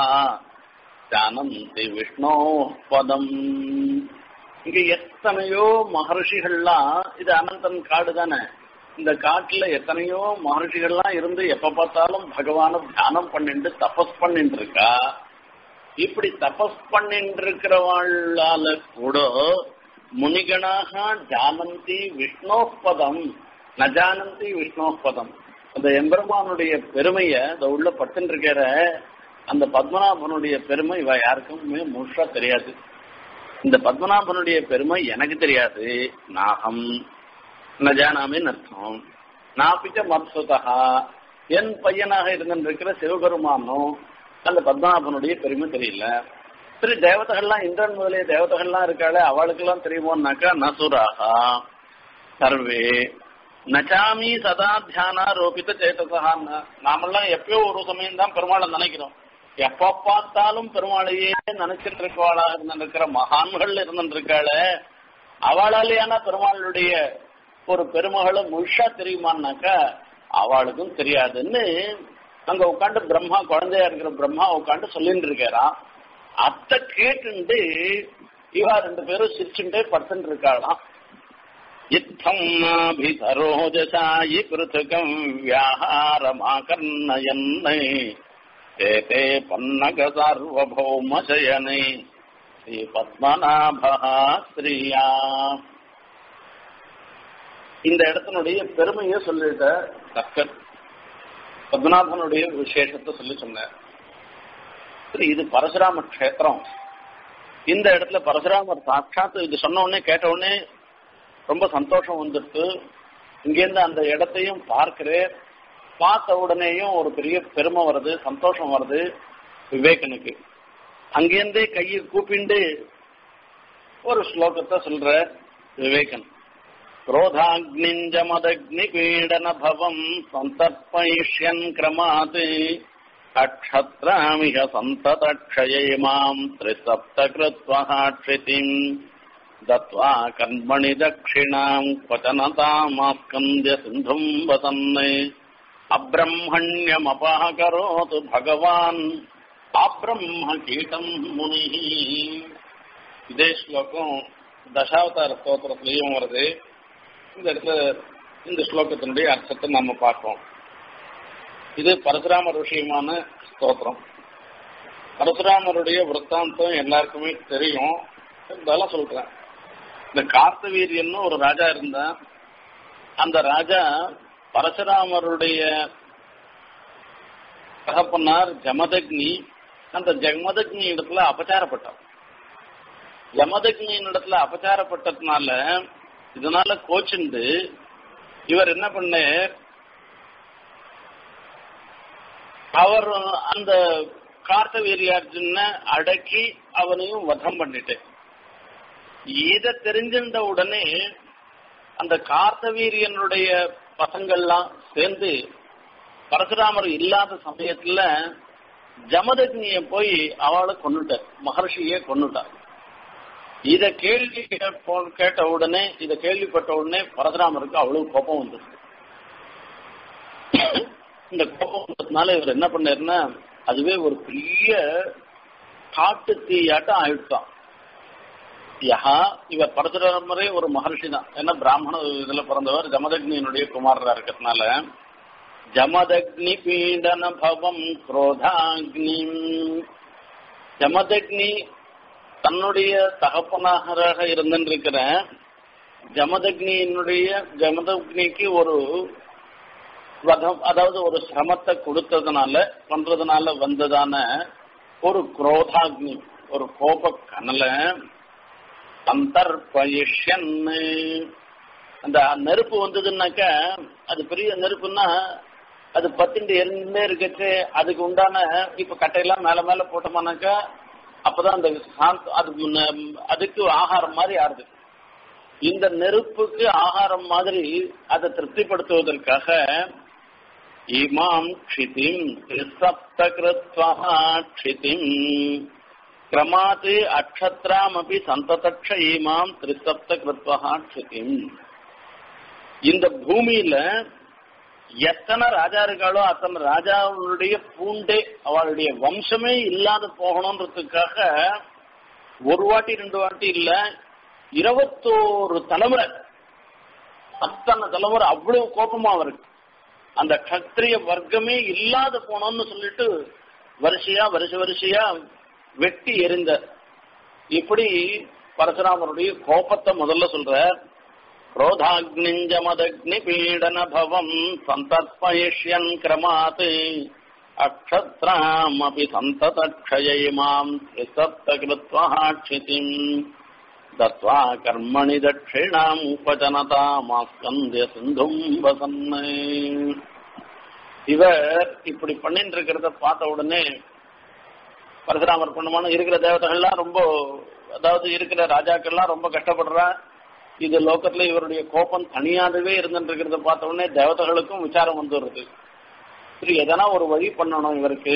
ஜானந்தி விஷ்ணோ பதம் இங்க எத்தனையோ மகர்ஷிகள்லாம் இது அனந்தன் காடு தானே இந்த காட்டுல எத்தனையோ மகர்ஷிகள்லாம் இருந்து எப்ப பார்த்தாலும் பகவான தியானம் பண்ணிட்டு தபஸ் பண்ணிட்டு இருக்கா இப்படி தபஸ் பண்ணிட்டு இருக்கிறவாளால கூட முனிகணாக ஜானந்தி விஷ்ணோபதம் நஜானந்தி விஷ்ணோபதம் அந்த எம்பெருமானுடைய பெருமைய இந்த உள்ள பட்டுன்னு இருக்கிற அந்த பத்மநாபனுடைய பெருமை இவ யாருக்குமே முழுசா தெரியாது இந்த பத்மநாபனுடைய பெருமை எனக்கு தெரியாது நாகம் நஜானாமின்னு அர்த்தம் நாப்பிச்ச மத்சுதா என் பையனாக இருந்திருக்கிற சிவபெருமானும் அந்த பத்மநாபனுடைய பெருமை தெரியல சரி தேவதைகள்லாம் இந்திரன் முதலிய தேவதைகள்லாம் இருக்காளே அவளுக்கெல்லாம் தெரியுமோன்னாக்கா நசுராகா சர்வே நச்சாமி சதா தியானா ரோபித்த சேதசா நாமெல்லாம் எப்பயோ ஒரு சமயம் தான் பெருமாளை நினைக்கிறோம் எப்ப பார்த்தாலும் பெருமாளையே நினைச்சிட்டு இருக்கவாளா இருந்திருக்கிற மகான்கள் இருந்திருக்காளே அவளாலேயான பெருமாளுடைய ஒரு பெருமகளும் முழுஷா தெரியுமான்னாக்கா அவளுக்கும் தெரியாதுன்னு அங்க உட்காந்து பிரம்மா குழந்தையா இருக்கிற பிரம்மா உட்காந்து சொல்லிட்டு இருக்காராம் அத்தை கேட்டுண்டு இவா ரெண்டு பேரும் சிரிச்சுட்டே படுத்துட்டு இருக்காளாம் இத்தம் நாபிதரோஜசாயி பிருத்துகம் வியாஹாரமாகர்ணயன்னை தேதே பன்னக சார்வபௌமசயனை ஸ்ரீ பத்மநாபா ஸ்ரீயா இந்த இடத்தினுடைய பெருமையை சொல்லிட்ட தக்கர் பத்மநாபனுடைய விசேஷத்தை சொல்லி சொன்னார் சரி இது பரசுராம கஷேத்திரம் இந்த இடத்துல பரசுராமர் சாட்சாத் இது சொன்ன உடனே கேட்ட உடனே ரொம்ப சந்தோஷம் வந்துட்டு இங்கேருந்து அந்த இடத்தையும் பார்க்கிறேன் பார்த்த உடனேயும் ஒரு பெரிய பெருமை வருது சந்தோஷம் வருது விவேகனுக்கு அங்கேருந்தே கையை கூப்பிண்டு ஒரு ஸ்லோகத்தை சொல்ற விவேகன் क्रोधाग्निञ्जमदग्निपीडनभवम् सन्तर्पयिष्यन् क्रमात् अक्षत्रामिह सन्ततक्षयै माम् त्रिसप्तकृत्वः क्षितिम् दत्त्वा कर्मणि दक्षिणाम् क्वचनतामास्कन्द्य सिन्धुम् वसन् अब्रह्मण्यमपहकरोतु भगवान् अब्रह्म कीटम् मुनिः இதே ஸ்லோகம் தசாவதார ஸ்தோத்திரத்திலையும் வருது இந்த இடத்துல இந்த ஸ்லோகத்தினுடைய அர்த்தத்தை நம்ம பார்ப்போம் இது பரசுராமர் விஷயமான ஸ்தோத்திரம் பரசுராமருடைய விற்த்தாந்தம் எல்லாருக்குமே தெரியும் இருந்தாலும் சொல்றேன் இந்த கார்த்தவீரியன்னு ஒரு ராஜா இருந்தான் அந்த ராஜா பரசுராமருடைய தகப்பனார் ஜமதக்னி அந்த ஜமதக்னி இடத்துல அபச்சாரப்பட்டார் ஜமதக்னியின் இடத்துல அபச்சாரப்பட்டதுனால இதனால கோச்சுண்டு இவர் என்ன பண்ணார் அவர் அந்த கார்த்தவீரியார்ஜுன அடக்கி அவனையும் வதம் பண்ணிட்டு இத தெரிஞ்சிருந்த உடனே அந்த கார்த்தவீரியனுடைய பசங்கள்லாம் சேர்ந்து பரசுராமர் இல்லாத சமயத்துல ஜமதக்னிய போய் அவளை கொண்டுட்டார் மகர்ஷியே கொண்டுட்டார் இத கேள்வி கேட்ட உடனே இத கேள்விப்பட்ட உடனே பரசுராமருக்கு அவ்வளவு கோபம் வந்துருச்சு இந்த கோபம் வந்ததுனால இவர் என்ன பண்ணாருன்னா அதுவே ஒரு பெரிய காட்டு தீயாட்டம் ஆயிடுச்சான் யஹா இவர் பரசுராமரே ஒரு மகர்ஷி தான் ஏன்னா பிராமண இதுல பிறந்தவர் ஜமதக்னியினுடைய குமாரரா இருக்கிறதுனால ஜமதக்னி பீடன பவம் குரோதாக்னி ஜமதக்னி தன்னுடைய தகப்பனாக இருந்திருக்கிற ஜமதக்னியினுடைய ஜமதக்னிக்கு ஒரு வதம் அதாவது ஒரு சிரமத்தை கொடுத்ததுனால பண்றதுனால வந்ததான ஒரு குரோதாக்னி ஒரு கோப கனல அந்தர்பயிஷன் அந்த நெருப்பு வந்ததுன்னாக்க அது பெரிய நெருப்புன்னா அது பத்திண்டு எரிஞ்சுட்டே இருக்கச்சு அதுக்கு உண்டான இப்ப கட்டையெல்லாம் மேல மேல போட்டோம்னாக்கா அப்பதான் அந்த சாந்த அது அதுக்கு ஆகாரம் மாதிரி ஆறுது இந்த நெருப்புக்கு ஆகாரம் மாதிரி அதை திருப்திப்படுத்துவதற்காக இமாம் க்ஷிதிம் க்ஷிதிம் கிரமாத் அக்ஷத்ராமபி சந்ததக்ஷ இமாம் திரிசப்த கிருத்வா க்ஷிதிம் இந்த பூமியில எத்தனை ராஜா இருக்காளோ அத்தனை ராஜாவுடைய பூண்டே அவளுடைய வம்சமே இல்லாத போகணுன்றதுக்காக ஒரு வாட்டி ரெண்டு வாட்டி இல்ல இருபத்தோரு தலைமுறை அத்தனை தலைமுறை அவ்வளவு கோபமா அவருக்கு அந்த கத்திரிய வர்க்கமே இல்லாத போனோம்னு சொல்லிட்டு வரிசையா வரிசை வரிசையா வெட்டி எரிந்த இப்படி பரசுராமருடைய கோபத்தை முதல்ல சொல்ற क्रोधाग्निञ्जमदग्नि पीडनभवम् सन्तर्पयिष्यन् क्रमात् अक्षत्रामपि सन्ततक्षयैमाम् त्रिसप्तकृत्वः क्षितिम् दत्त्वा कर्मणि दक्षिणाम् उपजनतामास्कन्द्य சிந்தும் வசன் இவர் இப்படி பண்ணிட்டு இருக்கிறத பார்த்த உடனே பரசுராமர் பண்ணுமான இருக்கிற தேவதைகள்லாம் ரொம்ப அதாவது இருக்கிற ராஜாக்கள்லாம் ரொம்ப கஷ்டப்படுறா இது லோக்கத்துல இவருடைய கோபம் தனியாகவே இருந்துட்டு இருக்கிறத பார்த்த உடனே தேவதைகளுக்கும் விசாரம் வந்துடுறது சரி எதனா ஒரு வழி பண்ணணும் இவருக்கு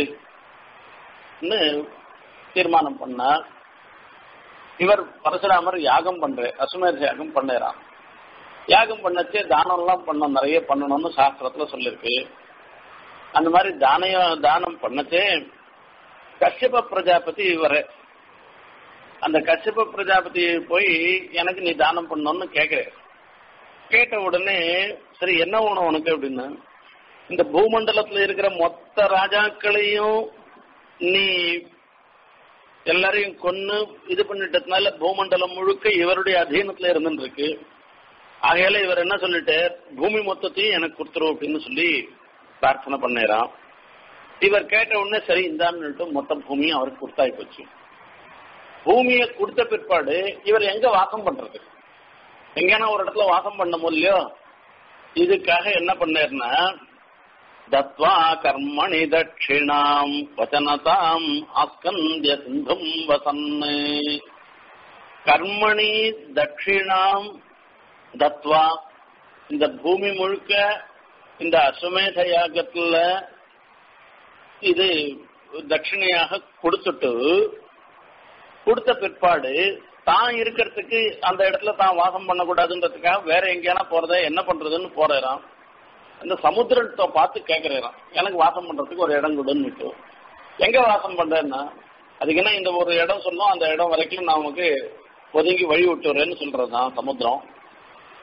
தீர்மானம் பண்ணா இவர் பரசுராமர் யாகம் பண்ற அசுமேத யாகம் பண்ணறான் யாகம் பண்ணச்சே தானம் எல்லாம் பண்ண நிறைய பண்ணணும்னு சாஸ்திரத்துல சொல்லிருக்கு அந்த மாதிரி தானைய தானம் பண்ணச்சே கஷ்யப பிரஜாபதி இவரை அந்த கஷ்யப பிரஜாபதி போய் எனக்கு நீ தானம் பண்ணணும்னு கேட்கிறேன் கேட்ட உடனே சரி என்ன வேணும் உனக்கு அப்படின்னு இந்த பூமண்டலத்துல இருக்கிற மொத்த ராஜாக்களையும் நீ எல்லாரையும் கொன்னு இது பண்ணிட்டதுனால பூமண்டலம் முழுக்க இவருடைய அதீனத்துல இருந்துட்டு இருக்கு ஆகையால இவர் என்ன சொல்லிட்டு பூமி மொத்தத்தையும் எனக்கு கொடுத்துரும் அப்படின்னு சொல்லி பிரார்த்தனை பண்ணேறான் இவர் கேட்ட உடனே சரி இந்தான்னு மொத்த பூமியும் அவருக்கு கொடுத்தாய் போச்சு பூமியை கொடுத்த பிற்பாடு இவர் எங்க வாசம் பண்றது எங்கன்னா ஒரு இடத்துல வாசம் பண்ண முடியலையோ இதுக்காக என்ன பண்ணாருன்னா தத்வா கர்மணி தட்சிணாம் வச்சனதாம் ஆஸ்கந்திய சிந்தும் வசன்னு கர்மணி தட்சிணாம் தத்வா இந்த பூமி முழுக்க இந்த அஸ்வமேத யாகத்துல இது தட்சிணையாக கொடுத்துட்டு கொடுத்த பிற்பாடு தான் இருக்கிறதுக்கு அந்த இடத்துல தான் வாசம் பண்ணக்கூடாதுன்றதுக்காக வேற எங்கேயானா போறத என்ன பண்றதுன்னு போறாராம் அந்த சமுத்திரத்தை பார்த்து கேட்கிறாராம் எனக்கு வாசம் பண்றதுக்கு ஒரு இடம் கொடுன்னு எங்க வாசம் பண்றேன்னா அதுக்கு என்ன இந்த ஒரு இடம் சொன்னோம் அந்த இடம் வரைக்கும் நான் உனக்கு ஒதுங்கி வழி விட்டுறேன்னு சொல்றதுதான் சமுத்திரம்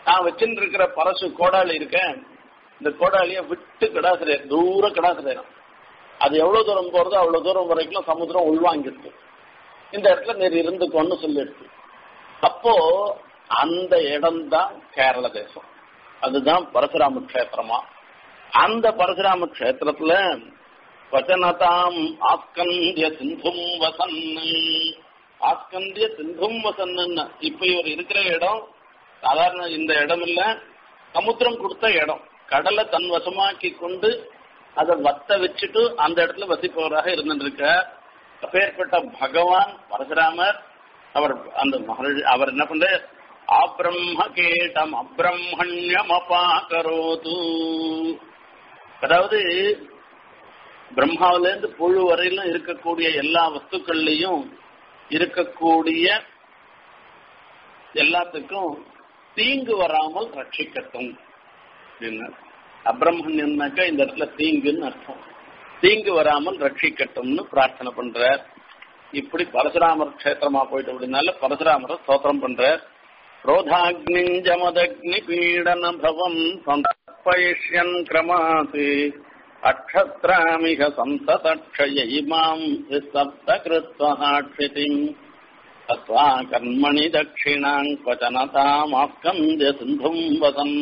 நான் வச்சுட்டு இருக்கிற பரசு கோடாலி இருக்கேன் இந்த கோடாலிய விட்டு கிடாசுறேன் தூர கிடாசுறேன் அது எவ்வளவு தூரம் போறதோ அவ்வளவு தூரம் வரைக்கும் சமுத்திரம் உள்வாங்கிருக்கு இந்த இடத்துல நீர் இருந்துக்கோன்னு சொல்லிடுச்சு அப்போ அந்த இடம்தான் கேரள தேசம் அதுதான் பரசுராம கஷேத்திரமா அந்த பரசுராம கஷேத்திரத்துல வச்சனதாம் ஆஸ்கந்திய சிந்தும் வசன் ஆஸ்கந்திய சிந்தும் வசன்னு இப்ப இவர் இருக்கிற இடம் சாதாரண இந்த இடம் இல்ல சமுத்திரம் கொடுத்த இடம் கடலை தன் வசமாக்கி கொண்டு அதை வத்த வச்சுட்டு அந்த இடத்துல வசிப்பவராக இருந்துருக்க அப்பேற்பட்ட பகவான் பரசுராமர் அவர் அந்த மகர்ஷி அவர் என்ன பண்ற அப்ரம்ம கேட்டம் அப்ரம்மண்யம் அபாகரோது அதாவது பிரம்மாவிலேருந்து புழு வரையிலும் இருக்கக்கூடிய எல்லா வஸ்துக்கள்லையும் இருக்கக்கூடிய எல்லாத்துக்கும் தீங்கு வராமல் ரட்சிக்கட்டும் அப்படின்னு அப்ரம்மண்யம்னாக்கா இந்த இடத்துல தீங்குன்னு அர்த்தம் தீங்கு வராமல் ரட்சிக்கட்டும்னு பிரார்த்தனை பண்றார் இப்படி பரசுராமர் கஷேத்திரமா போயிட்டு அப்படின்னால பரசுராமரை ஸ்தோத்திரம் பண்றார் क्रोधाग्निञ्जमदग्नि पीडन भवम् सन्तर्पयिष्यन् क्रमात् अक्षत्रामिह संसतक्षय इमाम् सप्त कृत्वः क्षितिम् तत्त्वा कर्मणि दक्षिणाम् क्वचनतामास्कन्द्य सिन्धुम् वसन्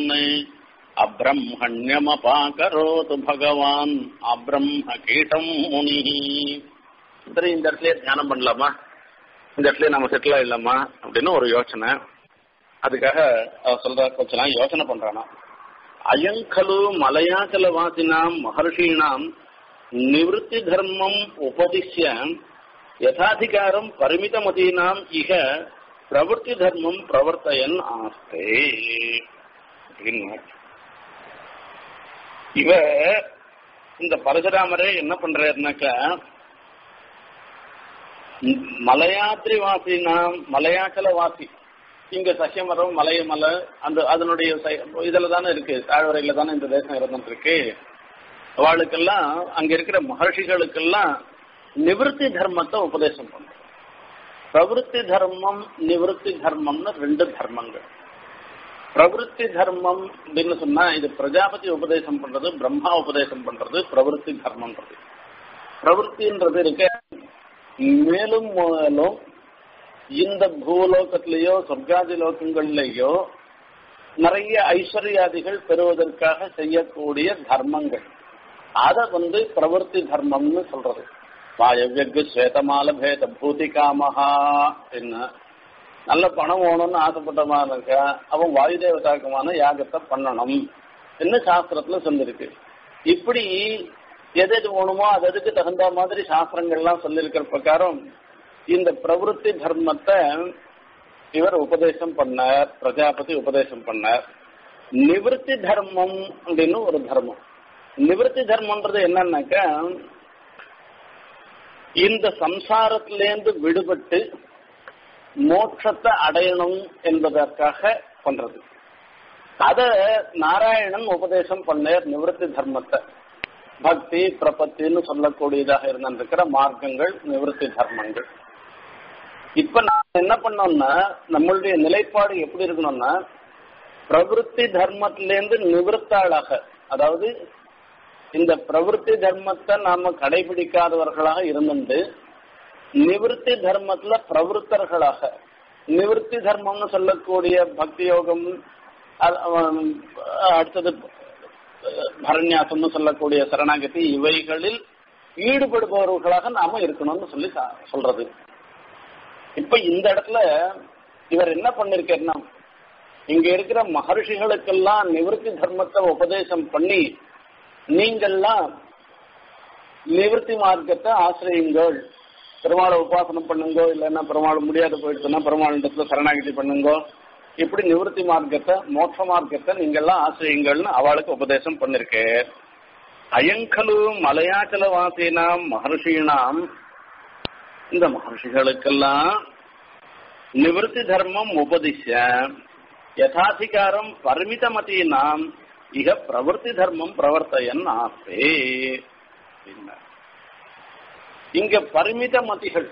அப்ரம்மண்யமபாகரோது பகவான் அப்ரம்ம கீட்டம் முனி சரி இந்த இடத்துல தியானம் பண்ணலாமா இந்த இடத்துல நம்ம செட்டில் ஆயிடலாமா அப்படின்னு ஒரு யோசனை அதுக்காக அவர் சொல்ற கொஞ்சம் யோசனை பண்றானா அயங்கலு மலையாச்சல வாசினாம் மகர்ஷீணாம் நிவத்தி தர்மம் உபதிஷ்ய யதாதிகாரம் பரிமிதமதீனாம் இக பிரவருத்தி தர்மம் பிரவர்த்தயன் ஆஸ்தே அப்படின்னு இவ இந்த பரசுராமரே என்ன பண்றாருனாக்கா மலையாத்திரி வாசினாம் மலையாச்சல வாசி இங்க சசியமரம் மலைய மலை அந்த அதனுடைய இதுல தானே இருக்கு தாழ்வரையில தானே இந்த தேசம் இருந்துட்டு இருக்கு அவளுக்கெல்லாம் அங்க இருக்கிற மகர்ஷிகளுக்கெல்லாம் நிவர்த்தி தர்மத்தை உபதேசம் பண்ற பிரவருத்தி தர்மம் நிவர்த்தி தர்மம்னு ரெண்டு தர்மங்கள் பிரவருத்தி தர்மம் அப்படின்னு சொன்னா இது பிரஜாபதி உபதேசம் பண்றது பிரம்மா உபதேசம் பண்றது பிரவருத்தி தர்மம்ன்றது பிரவருத்தின்றது இருக்க மேலும் மேலும் இந்த பூலோகத்திலேயோ சொர்க்காதி லோகங்கள்லேயோ நிறைய ஐஸ்வர்யாதிகள் பெறுவதற்காக செய்யக்கூடிய தர்மங்கள் அதை வந்து பிரவருத்தி தர்மம்னு சொல்றது வாயவ்யக்கு ஸ்வேதமால பேத பூதி காமஹா என்ன நல்ல பணம் வேணும்னு ஆசைப்பட்டமான இருக்க அவன் வாயு தேவதாக்கமான யாகத்தை பண்ணணும் என்ன சாஸ்திரத்துல சொல்லிருக்கு இப்படி எது எது வேணுமோ அது அதுக்கு தகுந்த மாதிரி சாஸ்திரங்கள்லாம் சொல்லியிருக்கிற பிரகாரம் இந்த பிரவருத்தி தர்மத்தை இவர் உபதேசம் பண்ணார் பிரஜாபதி உபதேசம் பண்ணார் நிவர்த்தி தர்மம் அப்படின்னு ஒரு தர்மம் நிவர்த்தி தர்மம்ன்றது என்னன்னாக்கா இந்த சம்சாரத்திலேருந்து விடுபட்டு மோட்சத்தை அடையணும் என்பதற்காக பண்றது அத நாராயணன் உபதேசம் பண்ணார் நிவர்த்தி தர்மத்தை பக்தி பிரபத்தின்னு சொல்லக்கூடியதாக இருந்திருக்கிற மார்க்கங்கள் நிவர்த்தி தர்மங்கள் இப்ப நம்ம என்ன பண்ணோம்னா நம்மளுடைய நிலைப்பாடு எப்படி இருக்கணும்னா பிரவருத்தி தர்மத்திலேருந்து நிவர்த்தாளாக அதாவது இந்த பிரவருத்தி தர்மத்தை நாம கடைபிடிக்காதவர்களாக இருந்துட்டு நிவர்த்தி தர்மத்துல பிரவருத்தர்களாக நிவர்த்தி தர்மம்னு சொல்லக்கூடிய பக்தி யோகம் அடுத்தது பரண்யாசம்னு சொல்லக்கூடிய சரணாகதி இவைகளில் ஈடுபடுபவர்களாக நாம இருக்கணும்னு சொல்லி சொல்றது இப்ப இந்த இடத்துல இவர் என்ன பண்ணிருக்காருன்னா இங்க இருக்கிற மகர்ஷிகளுக்கெல்லாம் நிவர்த்தி தர்மத்தை உபதேசம் பண்ணி நீங்கள்லாம் நிவர்த்தி மார்க்கத்தை ஆசிரியுங்கள் பெருமாளை உபாசனம் பண்ணுங்கோ இல்லைன்னா பெருமாள் முடியாது போயிடுச்சுன்னா பெருமாள் இடத்துல சரணாகதி பண்ணுங்கோ இப்படி நிவர்த்தி மார்க்கத்தை மோட்ச மார்க்கத்தை நீங்கள்லாம் ஆசிரியுங்கள்னு அவளுக்கு உபதேசம் பண்ணிருக்கு அயங்கலு மலையாச்சல வாசினாம் மகர்ஷீனாம் இந்த மகர்ஷிகளுக்கெல்லாம் நிவர்த்தி தர்மம் உபதிஷ யதாதிகாரம் பரிமிதமதீனாம் இக பிரவர்த்தி தர்மம் பிரவர்த்தயன் ஆசே இங்க பரிமித மதிகள்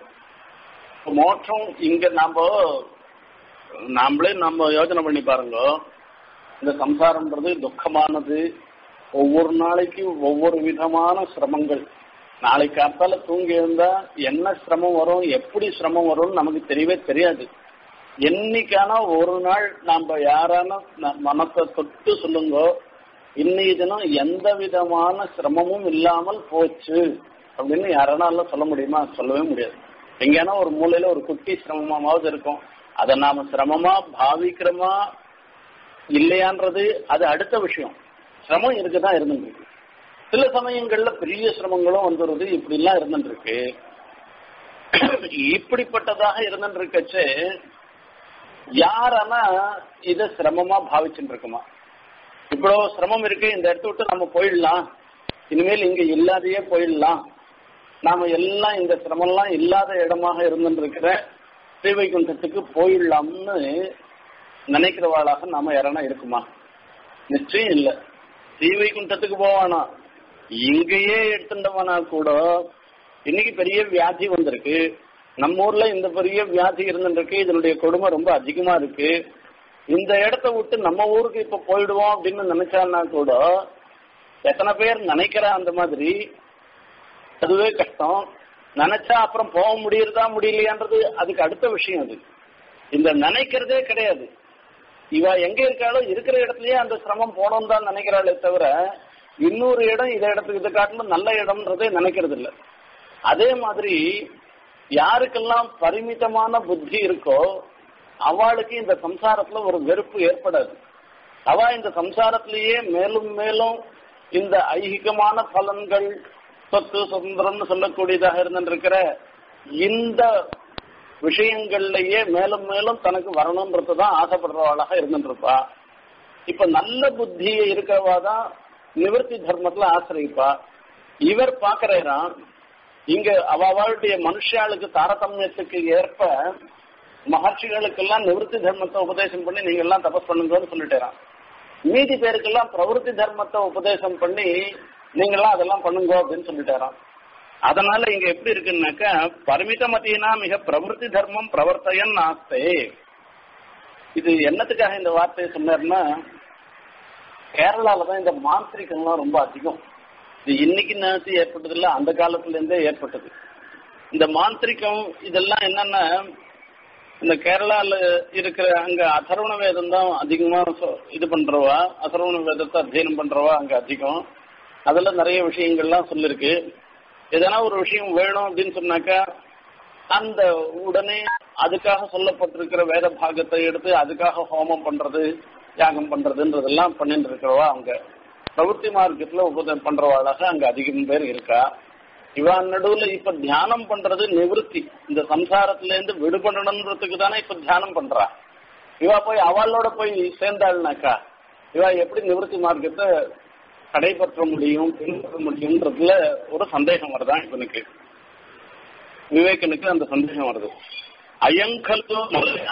மோட்சம் இங்க நாம நாமளே நம்ம யோசனை பண்ணி பாருங்க இந்த சம்சாரம்ன்றது துக்கமானது ஒவ்வொரு நாளைக்கு ஒவ்வொரு விதமான சிரமங்கள் நாளைக்கு காத்தால தூங்கி இருந்தா என்ன சிரமம் வரும் எப்படி சிரமம் வரும்னு நமக்கு தெரியவே தெரியாது என்னைக்கான ஒரு நாள் நாம யாரான மனத்தை தொட்டு சொல்லுங்கோ இன்னைக்கு தினம் எந்த விதமான சிரமமும் இல்லாமல் போச்சு அப்படின்னு யாரானால சொல்ல முடியுமா சொல்லவே முடியாது எங்கேனா ஒரு மூலையில ஒரு குட்டி சிரமமாவது இருக்கும் அதை நாம சிரமமா பாவிக்கிறோமா இல்லையான்றது அது அடுத்த விஷயம் சிரமம் இருக்குதான் இருந்துருக்கு சில சமயங்கள்ல பெரிய சிரமங்களும் வந்துருது இப்படி எல்லாம் இருந்துருக்கு இப்படிப்பட்டதாக இருந்துருக்கச்சு யாரானா இத சிரமமா பாவிச்சுட்டு இருக்குமா இவ்வளவு சிரமம் இருக்கு இந்த இடத்த விட்டு நம்ம போயிடலாம் இனிமேல் இங்க இல்லாதையே போயிடலாம் நாம எல்லாம் இந்த சிரமம்லாம் இல்லாத இடமாக இருந்துருக்கிற ஸ்ரீவைகுண்டத்துக்கு போயிடலாம்னு நினைக்கிறவாளாக நாம யாரனா இருக்குமா நிச்சயம் இல்லை ஸ்ரீவைகுண்டத்துக்கு போவானா இங்கேயே எடுத்துட்டவனா கூட இன்னைக்கு பெரிய வியாதி வந்திருக்கு நம்ம ஊர்ல இந்த பெரிய வியாதி இருந்துருக்கு இதனுடைய கொடுமை ரொம்ப அதிகமா இருக்கு இந்த இடத்த விட்டு நம்ம ஊருக்கு இப்ப போயிடுவோம் அப்படின்னு நினைச்சான்னா கூட எத்தனை பேர் நினைக்கிறா அந்த மாதிரி அதுவே கஷ்டம் நினைச்சா அப்புறம் போக முடியறதா முடியலையான்றது அதுக்கு அடுத்த விஷயம் அது இந்த நினைக்கிறதே கிடையாது இவ எங்க இருக்காளோ இருக்கிற இடத்துலயே அந்த சிரமம் போனோம் தான் நினைக்கிறாளே தவிர இன்னொரு இடம் இதை இடத்துக்கு இதை காட்டணும் நல்ல இடம்ன்றதே நினைக்கிறது இல்லை அதே மாதிரி யாருக்கெல்லாம் பரிமிதமான புத்தி இருக்கோ அவளுக்கு இந்த சம்சாரத்துல ஒரு வெறுப்பு ஏற்படாது அவ இந்த சம்சாரத்திலேயே மேலும் மேலும் இந்த ஐகிகமான பலன்கள் சொத்து சுதந்திரம்னு சொல்லக்கூடியதாக இருந்திருக்கிற இந்த விஷயங்கள்லயே மேலும் மேலும் தனக்கு வரணும்ன்றதுதான் ஆசைப்படுறவாளாக இருந்துருப்பா இப்ப நல்ல புத்தி இருக்கிறவா தான் நிவர்த்தி தர்மத்துல ஆசிரியப்பா இவர் பாக்குறாராம் இங்க அவளுடைய மனுஷாளுக்கு தாரதமியத்துக்கு ஏற்ப மகர்ஷிகளுக்கெல்லாம் நிவர்த்தி தர்மத்தை உபதேசம் பண்ணி நீங்க எல்லாம் தபஸ் பண்ணுங்கன்னு சொல்லிட்டேறான் மீதி பேருக்கெல்லாம் பிரவருத்தி தர்மத்தை உபதேசம் பண்ணி நீங்கெல்லாம் அதெல்லாம் பண்ணுங்க அப்படின்னு சொல்லிட்டாராம் அதனால இங்க எப்படி இருக்குன்னாக்கா பரிமித மதியனா மிக பிரவருத்தி தர்மம் பிரவர்த்தையன் நாஸ்தே இது என்னத்துக்காக இந்த வார்த்தையை சொன்னார்னா கேரளால தான் இந்த மாந்திரிகம்லாம் ரொம்ப அதிகம் இது இன்னைக்கு நேரத்து ஏற்பட்டது இல்ல அந்த காலத்துல இருந்தே ஏற்பட்டது இந்த மாந்திரிகம் இதெல்லாம் என்னன்னா இந்த கேரளால இருக்கிற அங்க அதர்வண வேதம் தான் அதிகமா இது பண்றவா அதர்வண வேதத்தை அத்தியனம் பண்றவா அங்க அதிகம் அதுல நிறைய விஷயங்கள்லாம் சொல்லிருக்கு எதனா ஒரு விஷயம் வேணும் அப்படின்னு சொன்னாக்கா அந்த உடனே அதுக்காக சொல்லப்பட்டிருக்கிற வேத பாகத்தை எடுத்து அதுக்காக ஹோமம் பண்றது யாகம் பண்றதுன்றதெல்லாம் பண்ணிட்டு இருக்கிறவா அவங்க பிரவൃத்தி மார்க்கத்துல உபதம் பண்றவாளாக அங்க அதிகம் பேர் இருக்கா இவா நடுவுல இப்ப தியானம் பண்றது நிவர்த்தி இந்த சம்சாரத்துல இருந்து விடுபடணுன்றதுக்கு தானே இப்ப தியானம் பண்றா இவா போய் அவளோட போய் சேர்ந்தாள்னாக்கா இவா எப்படி நிவர்த்தி மார்க்கத்தை கடைபற்ற முடியும் பின்பற்ற முடியும்ன்றதுல ஒரு சந்தேகம் வருதான் இவனுக்கு விவேகனுக்கு அந்த சந்தேகம் வருது அயங்கல்போ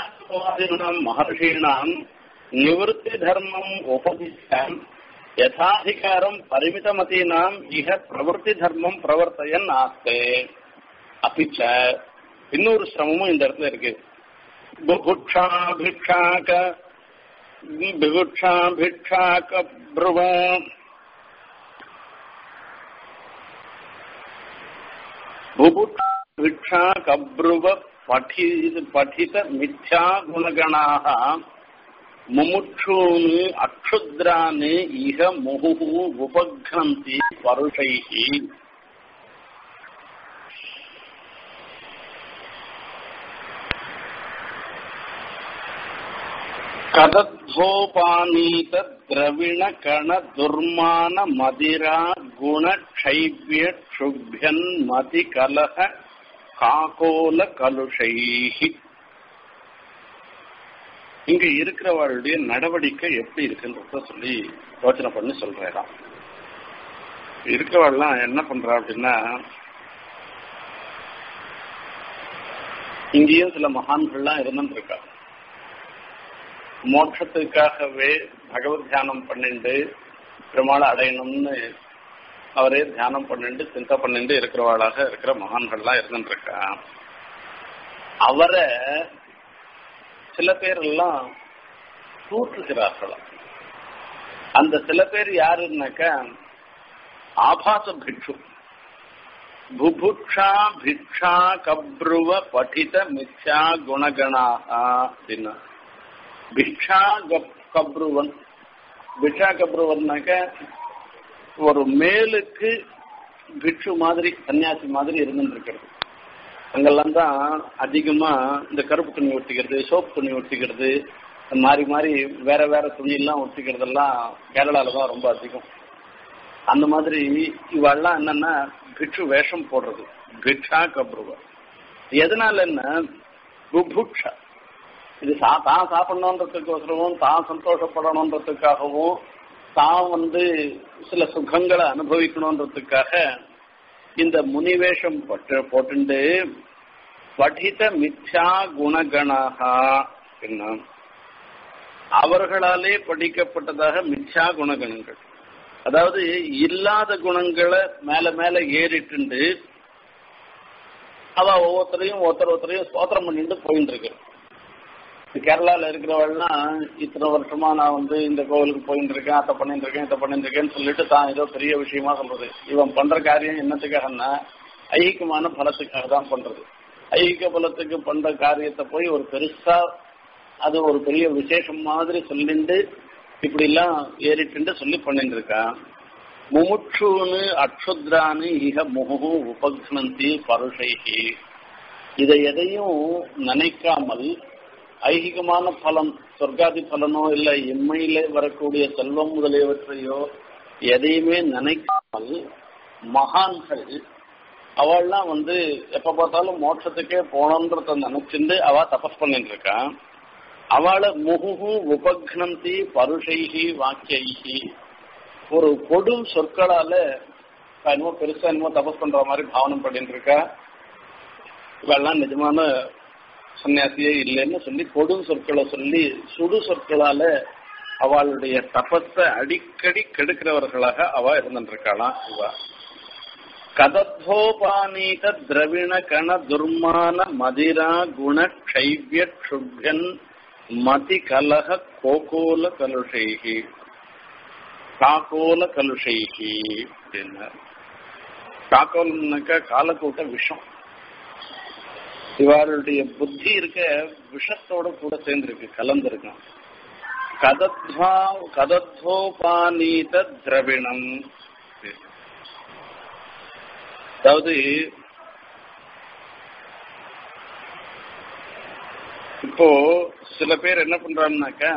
மகர்ஷீணாம் நிவர்த்தி தர்மம் உபதிஷ்டான் யதாதிகாரம் பரிமிதமதீனாம் இக பிரவருத்தி தர்மம் பிரவர்த்தையன் ஆஸ்தே அப்பிச்ச இன்னொரு சிரமமும் இந்த இடத்துல இருக்கு புகுட்சா பிக்ஷாக பிகுட்சா பிக்ஷாக ப்ருவம் बुभुक्षा भिक्षा कब्रुव पठित पठित मिथ्या गुणगणाः मुमुक्षून् अक्षुद्रान् इह मुहुः उपघ्नन्ति परुषैः कदद्धोपानीत द्रविण कण दुर्मान मदिरा गुण क्षैव्य क्षुभ्यन् मति कलह காகோல கலுஷைஹி இங்க இருக்கிறவர்களுடைய நடவடிக்கை எப்படி இருக்குன்றத சொல்லி யோசனை பண்ணி சொல்றாராம் இருக்கிறவெல்லாம் என்ன பண்றா அப்படின்னா இங்கேயும் சில மகான்கள்லாம் இருந்துருக்கா மோட்சத்துக்காகவே பகவத் தியானம் பண்ணிண்டு பெருமாளை அடையணும்னு அவரே தியானம் பண்ணிட்டு சிந்தை பண்ணிட்டு இருக்கிறவாளாக இருக்கிற மகான்கள்லாம் இருந்துருக்கா அவரை சில பேர் எல்லாம் தூற்றுகிறார்களாம் அந்த சில பேர் யாருன்னாக்க ஆபாச பிக்ஷு புபுக்ஷா பிக்ஷா கப்ருவ படித மித்யா குணகணா அப்படின்னா பிக்ஷா கப்ருவன் பிக்ஷா கப்ருவன்னாக்க ஒரு மேலுக்கு பிக்ஷு மாதிரி சன்னியாசி மாதிரி இருந்துட்டு இருக்கிறது அங்கெல்லாம் தான் அதிகமா இந்த கருப்பு துணி ஒட்டிக்கிறது சோப்பு துணி ஒட்டிக்கிறது மாறி மாறி வேற வேற துணியெல்லாம் ஒட்டிக்கிறதெல்லாம் கேரளால தான் ரொம்ப அதிகம் அந்த மாதிரி இவெல்லாம் என்னன்னா பிக்ஷு வேஷம் போடுறது பிக்ஷா கப்ருவ எதனால என்ன புபுக்ஷா இது சா தான் சாப்பிடணுன்றதுக்கோசரமும் தான் சந்தோஷப்படணுன்றதுக்காகவும் தான் வந்து சில சுகங்களை அனுபவிக்கணுன்றதுக்காக இந்த முனிவேஷம் பட்டு போட்டுண்டு படித்த மித்யா குணகணாகா என்ன அவர்களாலே படிக்கப்பட்டதாக மித்யா குணகணங்கள் அதாவது இல்லாத குணங்களை மேல மேல ஏறிட்டு அவ ஒவ்வொருத்தரையும் ஒருத்தர் ஒருத்தரையும் ஸ்தோத்திரம் பண்ணிட்டு போயிட்டு இருக்கு கேரளால இருக்கிறவள்லாம் இத்தனை வருஷமா நான் வந்து இந்த கோவிலுக்கு போயிட்டு இருக்கேன் அதை பண்ணிட்டு இருக்கேன் இதை பண்ணிட்டு இருக்கேன்னு சொல்லிட்டு தான் ஏதோ பெரிய விஷயமா சொல்றது இவன் பண்ற காரியம் என்னத்துக்காகன்னா ஐகிகமான பலத்துக்காக தான் பண்றது ஐகிக பலத்துக்கு பண்ற காரியத்தை போய் ஒரு பெருசா அது ஒரு பெரிய விசேஷம் மாதிரி சொல்லிட்டு இப்படி எல்லாம் ஏறிட்டு சொல்லி பண்ணிட்டு இருக்கான் முமுட்சுன்னு அக்ஷுத்ரான்னு இக முகு உபக்னந்தி பருஷைகி இதை எதையும் நினைக்காமல் ஐகிகமான பலம் சொர்க்காதி பலனோ இல்ல இம்மையிலே வரக்கூடிய செல்வம் முதலியவற்றையோ எதையுமே நினைக்காமல் மகான்கள் அவள்லாம் வந்து எப்ப பார்த்தாலும் மோட்சத்துக்கே போனோன்றத நினைச்சிருந்து அவ தபஸ் பண்ணிட்டு இருக்கான் அவளை முகுகு உபக்னந்தி பருஷைகி வாக்கியைகி ஒரு கொடு சொற்களால என்னமோ பெருசா என்னமோ தபஸ் பண்ற மாதிரி பாவனம் பண்ணிட்டு இருக்கா இவெல்லாம் நிஜமான சன்னியாசியே இல்லைன்னு சொல்லி கொடு சொற்களை சொல்லி சுடு சொற்களால அவளுடைய தபஸ அடிக்கடி கெடுக்கிறவர்களாக அவ இருந்துருக்காளாம் இவ கதத்வோபானீத திரவிண கண துர்மான மதிரா குண க்ஷைவிய க்ஷுபியன் மதி கலக கோகோல கலுஷைகி காக்கோல கலுஷைகி அப்படின்னா காக்கோல்னாக்கா காலக்கூட்ட விஷம் இவருடைய புத்தி இருக்க விஷத்தோட கூட சேர்ந்திருக்கு கலந்திருக்கும் கதத்வா கதத்வோபானீத திரவிணம் அதாவது இப்போ சில பேர் என்ன பண்றாங்கனாக்கா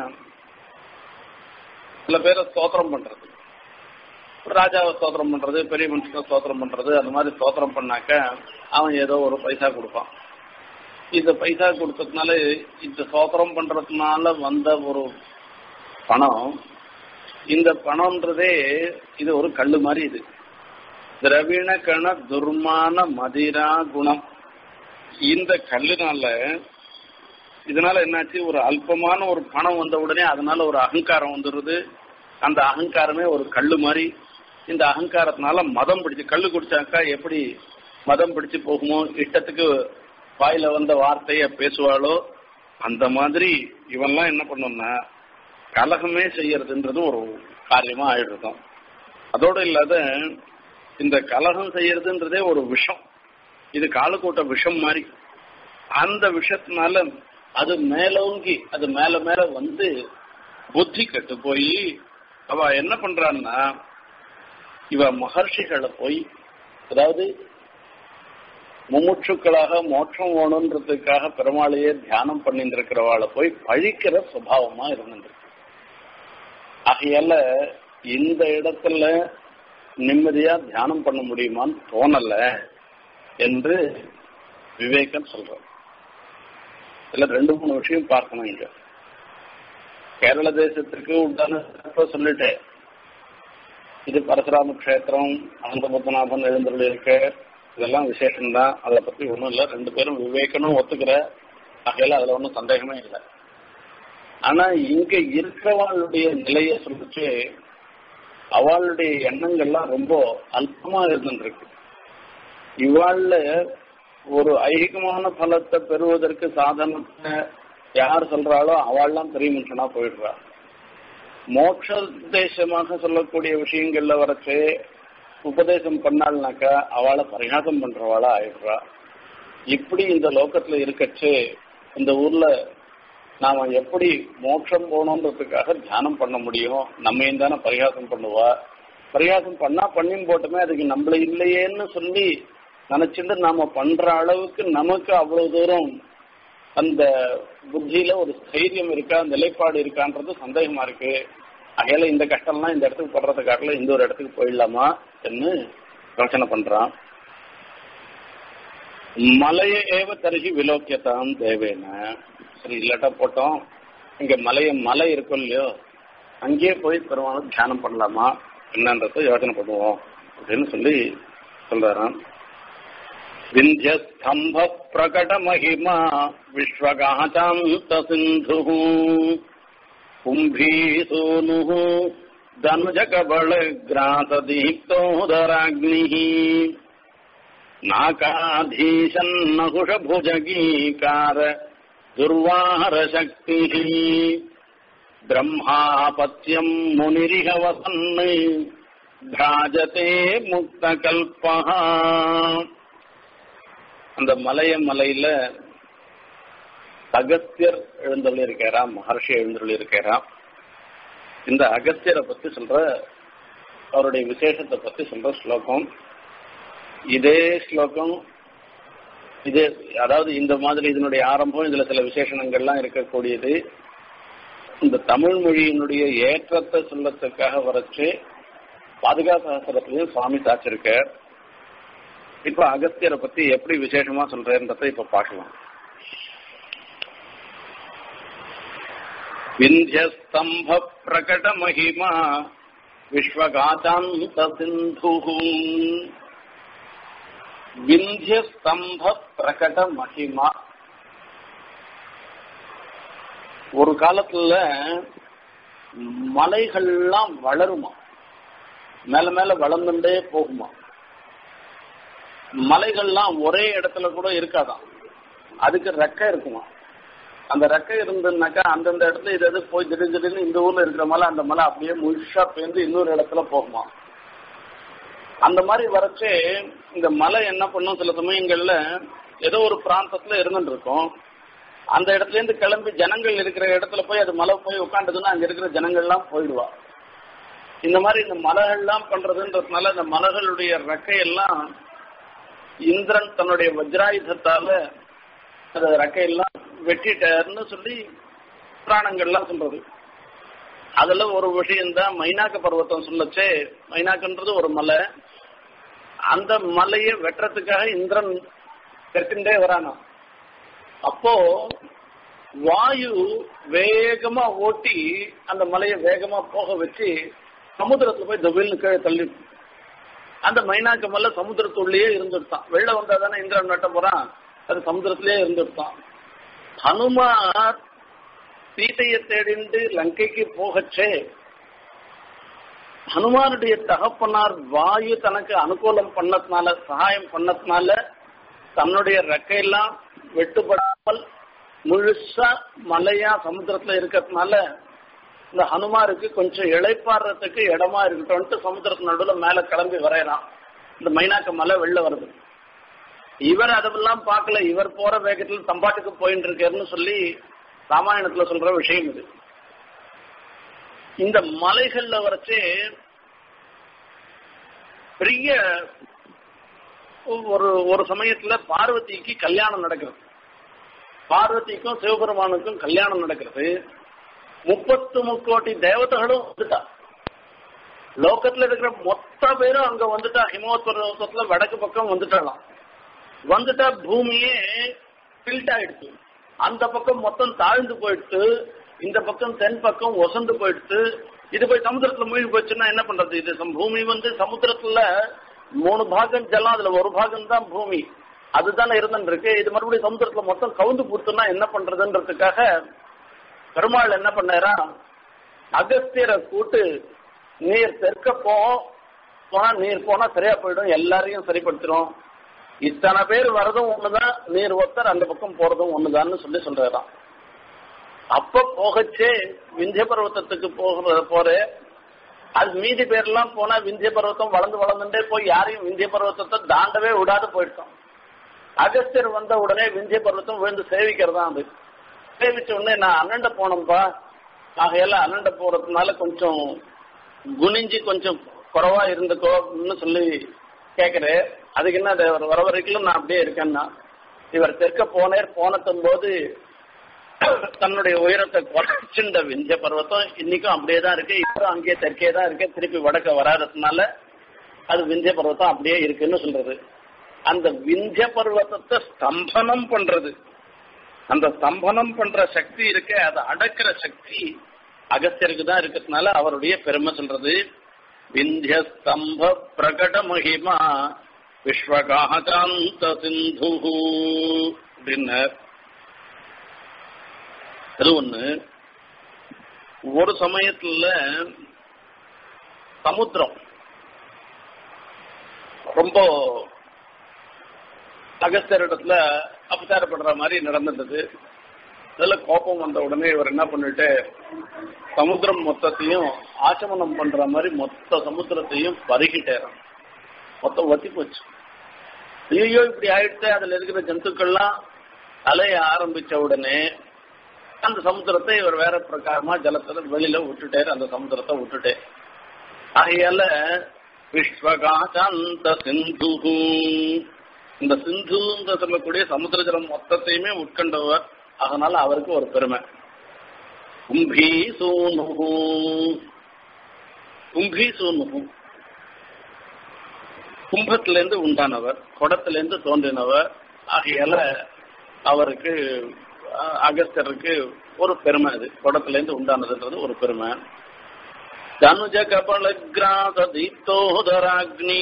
சில பேரை ஸ்தோத்திரம் பண்றது ராஜாவை ஸ்தோத்திரம் பண்றது பெரிய மனுஷனை ஸ்தோத்திரம் பண்றது அந்த மாதிரி ஸ்தோத்திரம் பண்ணாக்க அவன் ஏதோ ஒரு பைசா கொடுப்பான் இந்த பைசா கொடுத்ததுனால இந்த ஸ்தோத்திரம் பண்றதுனால வந்த ஒரு பணம் இந்த பணம்ன்றதே இது ஒரு கல்லு மாதிரி இது திரவிண கண துர்மான மதிரா குணம் இந்த கல்லுனால இதனால என்னாச்சு ஒரு அல்பமான ஒரு பணம் வந்த உடனே அதனால ஒரு அகங்காரம் வந்துடுது அந்த அகங்காரமே ஒரு கல்லு மாதிரி இந்த அகங்காரத்தினால மதம் பிடிச்சு கல்லு குடிச்சாக்கா எப்படி மதம் பிடிச்சு போகுமோ இஷ்டத்துக்கு வாயில வந்த வார்த்தைய பேசுவாளோ அந்த மாதிரி இவன்லாம் என்ன பண்ணோம்னா கலகமே செய்யறதுன்றது ஒரு காரியமா ஆயிடுறதும் அதோட இல்லாத இந்த கலகம் செய்யறதுன்றதே ஒரு விஷம் இது காலக்கூட்ட விஷம் மாதிரி அந்த விஷத்தினால அது மேலோங்கி அது மேல மேல வந்து புத்தி கெட்டு போய் அவ என்ன பண்றான்னா இவ மகர்ஷிகளை போய் அதாவது முமுட்சுக்களாக மோட்சம் வேணுன்றதுக்காக பெருமாளையே தியானம் பண்ணிட்டு இருக்கிறவாளை போய் பழிக்கிற சுபாவமா இருந்துருக்கு ஆகையால இந்த இடத்துல நிம்மதியா தியானம் பண்ண முடியுமான்னு தோணல என்று விவேகன் சொல்றார் இதுல ரெண்டு மூணு விஷயம் பார்க்கணும் இங்க கேரள தேசத்திற்கு உண்டான சொல்லிட்டேன் இது பரசுராம கஷேத்திரம் அனந்த பத்மநாபன் எழுந்தருள் இருக்க இதெல்லாம் விசேஷம்தான் அதை பத்தி ஒன்றும் இல்லை ரெண்டு பேரும் விவேகனும் ஒத்துக்கிற ஆகையில அதுல ஒன்றும் சந்தேகமே இல்லை ஆனா இங்க இருக்கிறவங்களுடைய நிலையை சொல்லிச்சு அவளுடைய எண்ணங்கள்லாம் ரொம்ப அல்பமா இருந்துருக்கு இவாள்ல ஒரு ஐகிகமான பலத்தை பெறுவதற்கு சாதனத்தை யார் சொல்றாளோ அவள்லாம் பெரிய மனுஷனா போயிடுறா மோட்சோத்தேசமாக சொல்லக்கூடிய விஷயங்கள்ல வரச்சு உபதேசம் பண்ணாள்னாக்கா அவளை பரிகாசம் பண்றவாளா ஆயிடுறா இப்படி இந்த லோகத்துல இருக்கச்சு இந்த ஊர்ல நாம எப்படி மோட்சம் போகணுன்றதுக்காக தியானம் பண்ண முடியும் நம்மையும் தானே பரிகாசம் பண்ணுவா பரிகாசம் பண்ணா பண்ணின்னு போட்டுமே அதுக்கு நம்மள இல்லையேன்னு சொல்லி நினைச்சிட்டு நாம பண்ற அளவுக்கு நமக்கு அவ்வளவு தூரம் அந்த புத்தியில ஒரு ஸ்தைரியம் இருக்கா நிலைப்பாடு இருக்கான்றது சந்தேகமா இருக்கு அகையில இந்த கஷ்டம்லாம் இந்த இடத்துக்கு படுறத காட்டில இந்த ஒரு இடத்துக்கு போயிடலாமா என்று யோசனை பண்றான் மலைய ஏவ தருகி விலோக்கியத்தான் தேவேன சரி இல்லாட்டா போட்டோம் இங்க மலைய மலை இருக்கும் இல்லையோ அங்கேயே போய் பெருமாளும் தியானம் பண்ணலாமா என்னன்றத யோசனை பண்ணுவோம் அப்படின்னு சொல்லி சொல்றாராம் விந்தியஸ்தம்ப பிரகட மகிமா விஸ்வகாச்சாந்த சிந்து கும்பீசூனு தனுஜ கபல கிராச தீப்தோதராக்னி நாகாதீசன்னகுஷ புஜகீகார துர்வார சக்தி பிரம்மாபத்யம் முனிரிக வசன் பிராஜதே முக்த கல்பகா அந்த மலைய மலையில அகஸ்தியர் எழுந்தருளி இருக்கிறான் மகர்ஷி எழுந்தருளி இருக்கிறான் இந்த அகஸ்தியரை பத்தி சொல்ற அவருடைய விசேஷத்தை பத்தி சொல்ற ஸ்லோகம் இதே ஸ்லோகம் இது அதாவது இந்த மாதிரி இதனுடைய ஆரம்பம் இதுல சில விசேஷணங்கள்லாம் இருக்கக்கூடியது இந்த தமிழ் மொழியினுடைய ஏற்றத்தை சொல்லத்துக்காக வரைச்சு பாதுகாசாஸ்திரத்திலையும் சுவாமி சாச்சிருக்க இப்ப அகஸ்தியரை பத்தி எப்படி விசேஷமா சொல்றேன்றத இப்ப பார்க்கலாம் விந்தியஸ்தம்ப பிரகட மகிமா விஸ்வகாச்சாந்த சிந்து விந்தியஸ்தம்ப பிரகட மகிமா ஒரு காலத்துல மலைகள்லாம் வளருமா மேல மேல வளர்ந்துட்டே போகுமா மலைகள்லாம் ஒரே இடத்துல கூட இருக்காதான் அதுக்கு ரெக்கை இருக்குமா அந்த ரெக்கை இருந்ததுனாக்கா அந்தந்த இடத்துல இது எது போய் திடீர் திடீர்னு இந்த ஊர்ல இருக்கிற மலை அந்த மலை அப்படியே முழுசா பேர்ந்து இன்னொரு இடத்துல போகுமா அந்த மாதிரி வரச்சே இந்த மலை என்ன பண்ணும் சில சமயங்கள்ல ஏதோ ஒரு பிராந்தத்துல இருந்துட்டு இருக்கும் அந்த இடத்துல இருந்து கிளம்பி ஜனங்கள் இருக்கிற இடத்துல போய் அது மலை போய் உட்காந்துதுன்னா அங்க இருக்கிற ஜனங்கள்லாம் போயிடுவா இந்த மாதிரி இந்த மலைகள்லாம் பண்றதுன்றதுனால இந்த மலைகளுடைய ரெக்கையெல்லாம் இந்திரன் தன்னுடைய வஜ்ராயுதத்தால அந்த ரெக்கையெல்லாம் வெட்டிட்டாருன்னு சொல்லி புராணங்கள்லாம் சொல்றது அதுல ஒரு விஷயம்தான் மைனாக்க பர்வத்தம் சொல்லச்சே மைனாக்குன்றது ஒரு மலை அந்த மலையை வெட்டுறதுக்காக இந்திரன் தெற்கின்றே வரானா அப்போ வாயு வேகமா ஓட்டி அந்த மலையை வேகமா போக வச்சு சமுத்திரத்துல போய் தவில்னு கீழே தள்ளி அந்த மைனாக்கு மல்ல சமுத்திரத்துள்ளேயே இருந்துட்டான் வெளில வந்தா தானே இந்திரன் வெட்ட போறான் அது சமுத்திரத்திலேயே இருந்துட்டான் ஹனுமார் சீதையை தேடிண்டு லங்கைக்கு போகச்சே ஹனுமானுடைய தகப்பனார் வாயு தனக்கு அனுகூலம் பண்ணதுனால சகாயம் பண்ணதுனால தன்னுடைய ரெக்கையெல்லாம் வெட்டுப்படாமல் முழுசா மலையா சமுத்திரத்துல இருக்கிறதுனால இந்த ஹனுமாருக்கு கொஞ்சம் இழைப்பாடுறதுக்கு இடமா இருக்கட்டும்ட்டு சமுத்திரத்து நடுவில் மேல கிளம்பி வரையறான் இந்த மைனாக்க மலை வெளில வருது இவர் அதெல்லாம் பார்க்கல இவர் போற வேகத்துல தம்பாட்டுக்கு போயிட்டு இருக்காருன்னு சொல்லி ராமாயணத்துல சொல்ற விஷயம் இது இந்த மலைகள்ல வரைச்சு பெரிய ஒரு ஒரு சமயத்துல பார்வதிக்கு கல்யாணம் நடக்கிறது பார்வதிக்கும் சிவபெருமானுக்கும் கல்யாணம் நடக்கிறது முப்பத்து முக்கோட்டி தேவதைகளும் வந்துட்டா லோகத்துல இருக்கிற மொத்த பேரும் அங்க வந்துட்டா ஹிமவத் பர்வத்தத்துல வடக்கு பக்கம் வந்துட்டாலாம் வந்துட்டா பூமியே பில்ட் ஆயிடுச்சு அந்த பக்கம் மொத்தம் தாழ்ந்து போயிடுத்து இந்த பக்கம் தென் பக்கம் ஒசந்து போயிடுத்து இது போய் சமுத்திரத்துல மூழ்கி போச்சுன்னா என்ன பண்றது இது சம்- பூமி வந்து சமுத்திரத்துல மூணு பாகம் ஜலம் அதுல ஒரு பாகம் தான் பூமி அதுதானே இருந்துட்டு இருக்கு இது மறுபடியும் சமுத்திரத்துல மொத்தம் கவுந்து கொடுத்தோம்னா என்ன பண்றதுன்றதுக்காக பெருமாள் என்ன பண்ணாரா அகஸ்தியரை கூட்டு நீர் தெற்க போ போனா நீர் போனா சரியா போயிடும் எல்லாரையும் சரிப்படுத்திடும் இத்தனை பேர் வர்றதும் ஒண்ணுதான் நீர் ஒருத்தர் அந்த பக்கம் போறதும் ஒண்ணுதான்னு சொல்லி சொல்றாராம் அப்ப போகச்சே விந்திய பர்வத்தத்துக்கு போகிற போற அது மீதி பேர்லாம் போனா விந்திய பர்வத்தம் வளர்ந்து வளர்ந்துட்டே போய் யாரையும் விந்திய பர்வத்தத்தை தாண்டவே விடாது போயிட்டோம் அகஸ்தியர் வந்த உடனே விந்திய பர்வத்தம் விழுந்து சேவிக்கிறதா அது சேவிச்ச உடனே நான் அண்ணண்ட போனோம்ப்பா ஆகையெல்லாம் அண்ணண்ட போறதுனால கொஞ்சம் குனிஞ்சு கொஞ்சம் குறவா இருந்துக்கோன்னு சொல்லி கேக்குறேன் அதுக்கு என்ன அது அவர் வர வரைக்கும் நான் அப்படியே இருக்கேன்னா இவர் தெற்க போனேர் போனத்தும் போது தன்னுடைய உயரத்தை குறைச்சுண்ட விந்திய பர்வத்தம் இன்னைக்கும் அப்படியே தான் இருக்கு இப்பவும் அங்கேயே தெற்கே தான் இருக்கு திருப்பி வடக்க வராததுனால அது விந்திய பர்வத்தம் அப்படியே இருக்குன்னு சொல்றது அந்த விந்திய பர்வத்தத்தை ஸ்தம்பனம் பண்றது அந்த ஸ்தம்பனம் பண்ற சக்தி இருக்கு அதை அடக்கிற சக்தி அகஸ்தியருக்கு தான் இருக்கிறதுனால அவருடைய பெருமை சொல்றது விந்திய ஸ்தம்ப பிரகட மகிமா விஸ்வகாகாந்த சிந்து அப்படின்னார் அது ஒண்ணு ஒரு சமயத்துல சமுத்திரம் ரொம்ப அகஸ்தியரிடத்துல அபச்சாரப்படுற மாதிரி நடந்துட்டது அதுல கோபம் வந்த உடனே இவர் என்ன பண்ணிட்டு சமுத்திரம் மொத்தத்தையும் ஆச்சமனம் பண்ற மாதிரி மொத்த சமுத்திரத்தையும் பருகிட்டாராம் மொத்தம் வத்தி போச்சு ஐயோ இப்படி ஆயிடுச்சு அதுல இருக்கிற ஜந்துக்கள்லாம் அலைய ஆரம்பிச்ச உடனே அந்த சமுத்திரத்தை இவர் வேற பிரகாரமா ஜலத்துல வெளியில விட்டுட்டாரு அந்த சமுத்திரத்தை விட்டுட்டே ஆகையால விஸ்வகாசாந்த சிந்து இந்த சிந்துன்னு சொல்லக்கூடிய சமுத்திர ஜலம் மொத்தத்தையுமே உட்கொண்டவர் அதனால அவருக்கு ஒரு பெருமை கும்பி சூனு கும்பி சூனு கும்பத்திலிருந்து உண்டானவர் குடத்திலிருந்து தோன்றினவர் ஆகையால அவருக்கு அஹ், அகஸ்தியருக்கு ஒரு பெருமை அது குடத்திலிருந்து உண்டானதுன்றது ஒரு பெருமை தனுஜ கபல கிராச தீப்தோதராக்னி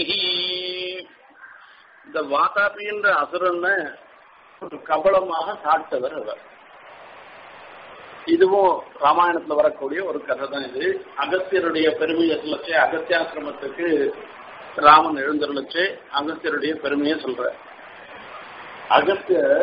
இந்த வாதாபின்ற அசுரனை ஒரு கபலமாக சாட்டவர் அவர் இதுவும் ராமாயணத்துல வரக்கூடிய ஒரு கதை தான் இது அகஸ்தியருடைய பெருமையை சொல்லச்சு அகஸ்தியாசிரமத்துக்கு ராமன் எழுந்தருளச்சு அகஸ்தியருடைய பெருமையை சொல்ற அகஸ்தியர்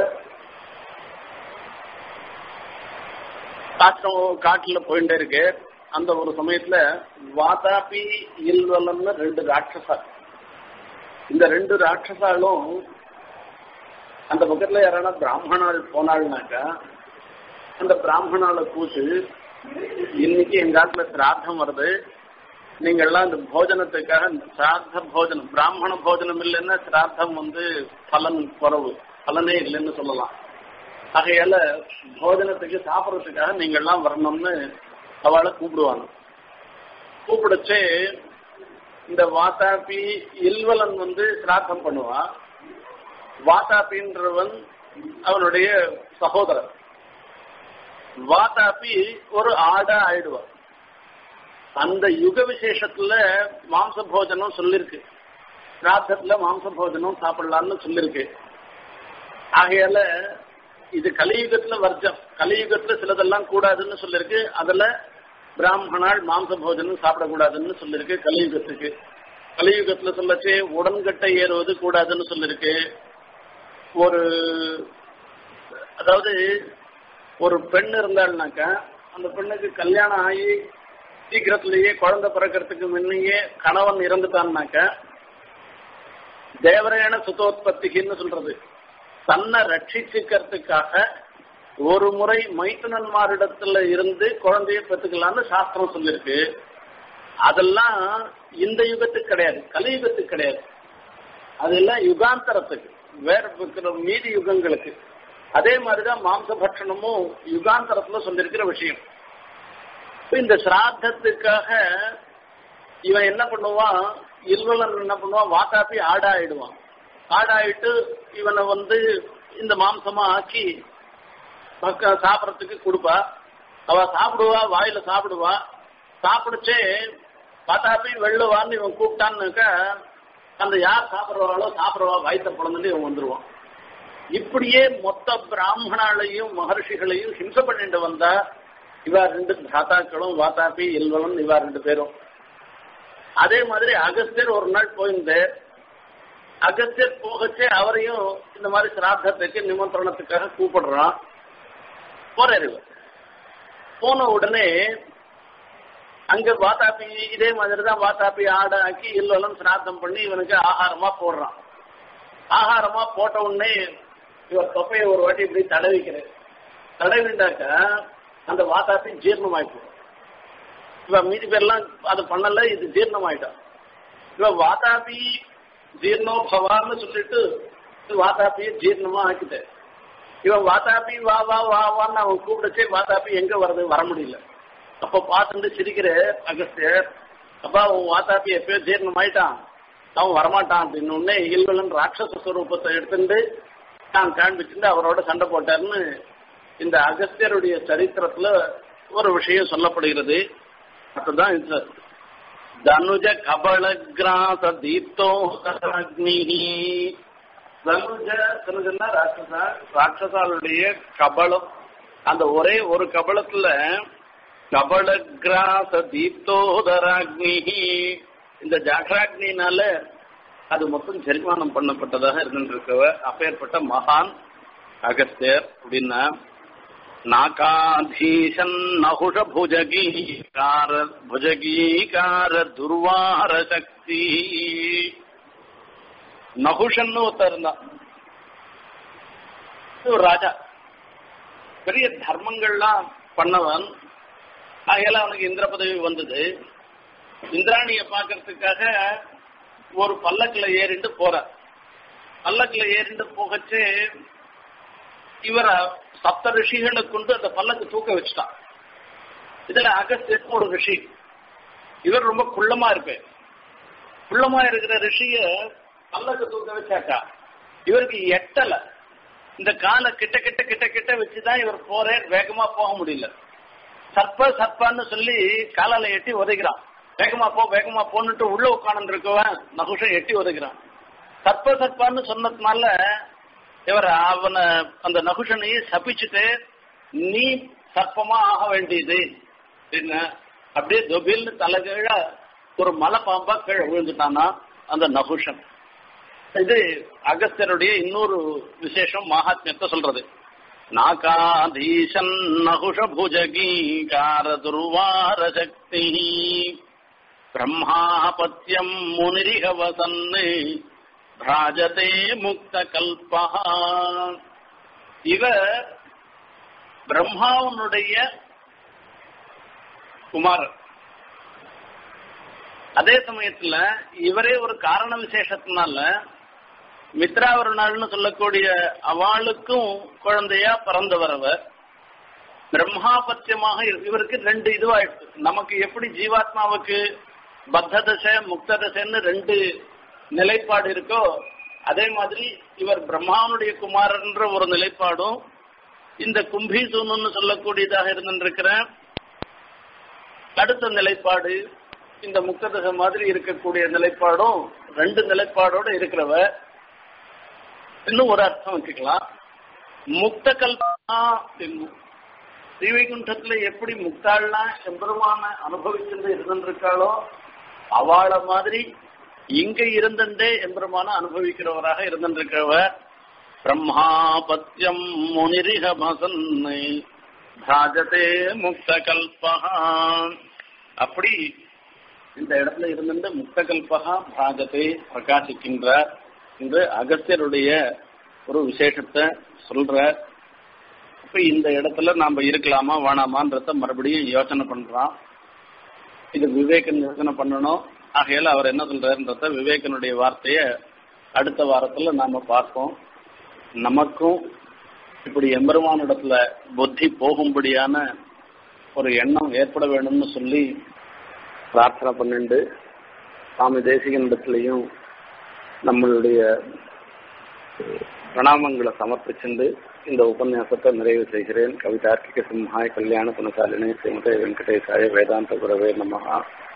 காற்றம் காட்டுல போயிட்டே இருக்கு அந்த ஒரு சமயத்துல வாதாபி இல்வலம்னு ரெண்டு ராட்சசா இந்த ரெண்டு ராட்சசாலும் அந்த பக்கத்துல யாரான பிராமணாள் போனாள்னாக்கா அந்த பிராமணால கூட்டு இன்னைக்கு எங்க ஆத்துல சிராத்தம் வருது நீங்கள்லாம் இந்த போஜனத்துக்காக சிராத்த போஜனம் பிராமண போஜனம் இல்லைன்னா சிராத்தம் வந்து பலன் குறவு பலனே இல்லைன்னு சொல்லலாம் ஆகையால போஜனத்துக்கு சாப்பிட்றதுக்காக நீங்கள்லாம் வரணும்னு அவளை கூப்பிடுவாங்க கூப்பிடச்சே இந்த வாத்தாப்பி இல்வலன் வந்து சிராத்தம் பண்ணுவான் வாத்தாப்பின்றவன் அவனுடைய சகோதரர் வாத்தாப்பி ஒரு ஆடா ஆயிடுவான் அந்த யுக விசேஷத்துல மாம்ச போஜனம் சொல்லிருக்கு சிராத்தத்துல மாம்ச போஜனம் சாப்பிடலாம்னு சொல்லிருக்கு ஆகையால இது கலியுகத்துல வர்க்கம் கலியுகத்துல சிலதெல்லாம் கூடாதுன்னு சொல்லிருக்கு அதுல பிராமணால் மாம்ச போஜனம் சாப்பிடக்கூடாதுன்னு சொல்லிருக்கு கலியுகத்துக்கு கலியுகத்துல சொல்லச்சு உடன்கட்டை ஏறுவது கூடாதுன்னு சொல்லிருக்கு ஒரு அதாவது ஒரு பெண் இருந்தாள்னாக்கா அந்த பெண்ணுக்கு கல்யாணம் ஆகி சீக்கிரத்திலேயே குழந்தை பிறக்கிறதுக்கு முன்னையே கணவன் இறந்துட்டான்னாக்கா தேவரேன சுதோத்பத்திகின்னு சொல்றது தன்னை ரட்சிச்சுக்கிறதுக்காக ஒரு முறை மைத்துனன்மாரிடத்துல இருந்து குழந்தைய பெற்றுக்கலாம்னு சாஸ்திரம் சொல்லியிருக்கு அதெல்லாம் இந்த யுகத்துக்கு கிடையாது கலியுகத்துக்கு கிடையாது அதெல்லாம் யுகாந்தரத்துக்கு வேற இருக்கிற மீதி யுகங்களுக்கு அதே மாதிரிதான் மாம்ச பட்சணமும் யுகாந்தரத்துல சொல்லியிருக்கிற விஷயம் இப்ப இந்த சிராத்தத்துக்காக இவன் என்ன பண்ணுவான் இல்வலன் என்ன பண்ணுவான் வாத்தாப்பி ஆடாயிடுவான் ஆடாயிட்டு இவனை வந்து இந்த மாம்சமா ஆக்கி பக்க சாப்பிடறதுக்கு கொடுப்பா அவ சாப்பிடுவா வாயில சாப்பிடுவா சாப்பிடுச்சே பார்த்தாப்பி வெள்ளுவான்னு இவன் கூப்பிட்டான்னாக்கா அந்த யார் சாப்பிடுறாளோ சாப்பிடுவா வயிற்ற பிறந்துட்டு இவன் வந்துருவான் இப்படியே மொத்த பிராமணாலையும் மகர்ஷிகளையும் ஹிம்சை பண்ணிட்டு வந்தா இவா ரெண்டு தாத்தாக்களும் வாத்தாப்பி இல்வலன் இவா ரெண்டு பேரும் அதே மாதிரி அகஸ்தியர் ஒரு நாள் போயிருந்தார் அகஸ்தியர் போகச்சே அவரையும் இந்த மாதிரி சிராத்தத்துக்கு நிமந்திரணத்துக்காக கூப்பிடுறான் போறாரு இவர் போன உடனே அங்க வாத்தாப்பி இதே மாதிரி தான் வாத்தாப்பி ஆடை ஆக்கி இல்லெல்லாம் சிராத்தம் பண்ணி இவனுக்கு ஆகாரமா போடுறான் ஆகாரமா போட்ட உடனே இவர் தொப்பையை ஒரு வாட்டி இப்படி தடவிக்கிறேன் தடவிண்டாக்க அந்த வாத்தாப்பி ஜீர்ணமாயி போடும் இவன் மீதி பேர்லாம் அது பண்ணல இது ஜீர்ணமாயிட்டான் இவன் வாத்தாப்பி ஜீர்ணோ பவான்னு சொல்லிட்டு வாத்தாப்பியை ஜீர்ணமா ஆக்கிட்டு இவன் வாத்தாப்பி வா வா வா வான்னு அவன் கூப்பிடுச்சே வாத்தாப்பி எங்க வருது வர முடியல அப்ப பார்த்துட்டு சிரிக்கிற அகஸ்தியர் அப்பா உன் வாத்தாப்பி எப்பயோ ஜீர்ணம் ஆயிட்டான் அவன் வரமாட்டான் அப்படின்னு உடனே இல்வலன் ராட்சச ஸ்வரூபத்தை எடுத்துட்டு நான் காண்பிச்சுட்டு அவரோட சண்டை போட்டாருன்னு இந்த அகஸ்தியருடைய சரித்திரத்துல ஒரு விஷயம் சொல்லப்படுகிறது அதுதான் இது தனுஜ கபல கிராச தீப்தோ அக்னி தனுஜ தனுஜன்னா ராட்சசா ராட்சசாளுடைய கபலம் அந்த ஒரே ஒரு கபலத்துல கபல கிராச தீப்தோதராக்னி இந்த ஜாகராக்னினால அது மொத்தம் ஜெரிமானம் பண்ணப்பட்டதாக இருந்திருக்கவ அப்பேற்பட்ட மகான் அகஸ்தியர் அப்படின்னா நாகாதீசன் நகுஷ புஜகீகார புஜகீகார துர்வார சக்தி நகுஷன்னு ஒருத்தர் இருந்தான் ஒரு ராஜா பெரிய தர்மங்கள்லாம் பண்ணவன் ஆகையால அவனுக்கு இந்திர பதவி வந்தது இந்திராணிய பாக்குறதுக்காக ஒரு பல்லக்குல ஏறிண்டு போறார் பல்லக்குல ஏறிண்டு போகச்சு இவர சப்த ரிஷிகளை கொண்டு அந்த பல்லக்கு தூக்க வச்சுட்டான் இதுல அகஸ்தியர் ஒரு ரிஷி இவர் ரொம்ப குள்ளமா இருப்பேன் குள்ளமா இருக்கிற ரிஷிய பல்லக்கு தூக்க வச்சாக்கா இவருக்கு எட்டல இந்த காலை கிட்ட கிட்ட கிட்ட கிட்ட வச்சுதான் இவர் போறார் வேகமா போக முடியல சர்ப்ப சர்ப்பான்னு சொல்லி காலால எட்டி உதைக்கிறான் வேகமா போ வேகமா போன்னுட்டு உள்ள உட்காந்து இருக்கவன் நகுஷம் எட்டி உதைக்கிறான் சர்ப்ப சர்ப்பான்னு சொன்னதுனால இவர் அவனை அந்த நகுஷனையே சபிச்சுட்டு நீ சர்ப்பமா ஆக வேண்டியது என்ன அப்படியே தொபில்னு தலைகீழ ஒரு மலை பாம்பா கீழே விழுந்துட்டானா அந்த நகுஷன் இது அகஸ்தியருடைய இன்னொரு விசேஷம் மகாத்மியத்தை சொல்றது நாகாதீசன் நகுஷ புஜகீகார துர்வார சக்தி பிரம்மாபத்தியம் முனிரிக வசன்னு பிராஜதே முக்த கல்பா இவ பிரம்மாவனுடைய குமாரர் அதே சமயத்துல இவரே ஒரு காரண விசேஷத்தினால மித்ராவருணாள்னு சொல்லக்கூடிய அவளுக்கும் குழந்தையா பிறந்தவர் அவர் பிரம்மாபத்தியமாக இவருக்கு ரெண்டு இதுவாயிடுச்சு நமக்கு எப்படி ஜீவாத்மாவுக்கு பத்த தசை முக்த தசைன்னு ரெண்டு நிலைப்பாடு இருக்கோ அதே மாதிரி இவர் பிரம்மாவனுடைய குமாரன்ற ஒரு நிலைப்பாடும் இந்த கும்பீசூன்னு சொல்லக்கூடியதாக இருந்திருக்கிற அடுத்த நிலைப்பாடு இந்த முக்ததசை மாதிரி இருக்கக்கூடிய நிலைப்பாடும் ரெண்டு நிலைப்பாடோட இருக்கிறவ இன்னும் ஒரு அர்த்தம் வச்சுக்கலாம் முக்த கல்பனா ஸ்ரீவைகுண்டத்துல எப்படி முக்தாள்லாம் எம்பெருமான அனுபவிச்சுட்டு இருந்திருக்காளோ அவளை மாதிரி இங்க இருந்தே எம்பெருமான அனுபவிக்கிறவராக இருந்திருக்கிறவர் பிரம்மாபத்தியம் முனிரிக மசன்னை பிராஜதே முக்த கல்பகா அப்படி இந்த இடத்துல இருந்திருந்து முக்த கல்பகா பிராஜத்தை பிரகாசிக்கின்றார் என்று அகஸ்தியருடைய ஒரு விசேஷத்தை சொல்ற அப்ப இந்த இடத்துல நாம இருக்கலாமா வேணாமான்றத மறுபடியும் யோசனை பண்றான் இது விவேகன் யோசனை பண்ணணும் ஆகையால அவர் என்ன சொல்றாருன்றத விவேகனுடைய வார்த்தைய அடுத்த வாரத்துல நாம பார்ப்போம் நமக்கும் இப்படி எம்பெருமான இடத்துல புத்தி போகும்படியான ஒரு எண்ணம் ஏற்பட வேணும்னு சொல்லி பிரார்த்தனை பண்ணிண்டு சுவாமி தேசிகன் இடத்துலையும் நம்மளுடைய பிரணாமங்களை சமர்ப்பிச்சுண்டு இந்த உபன்யாசத்தை நிறைவு செய்கிறேன் கவிதார்க்கிக சிம்ஹாய் கல்யாண குணசாலினி ஸ்ரீமதே வெங்கடேசாய வேதாந்த குரவே நமஹா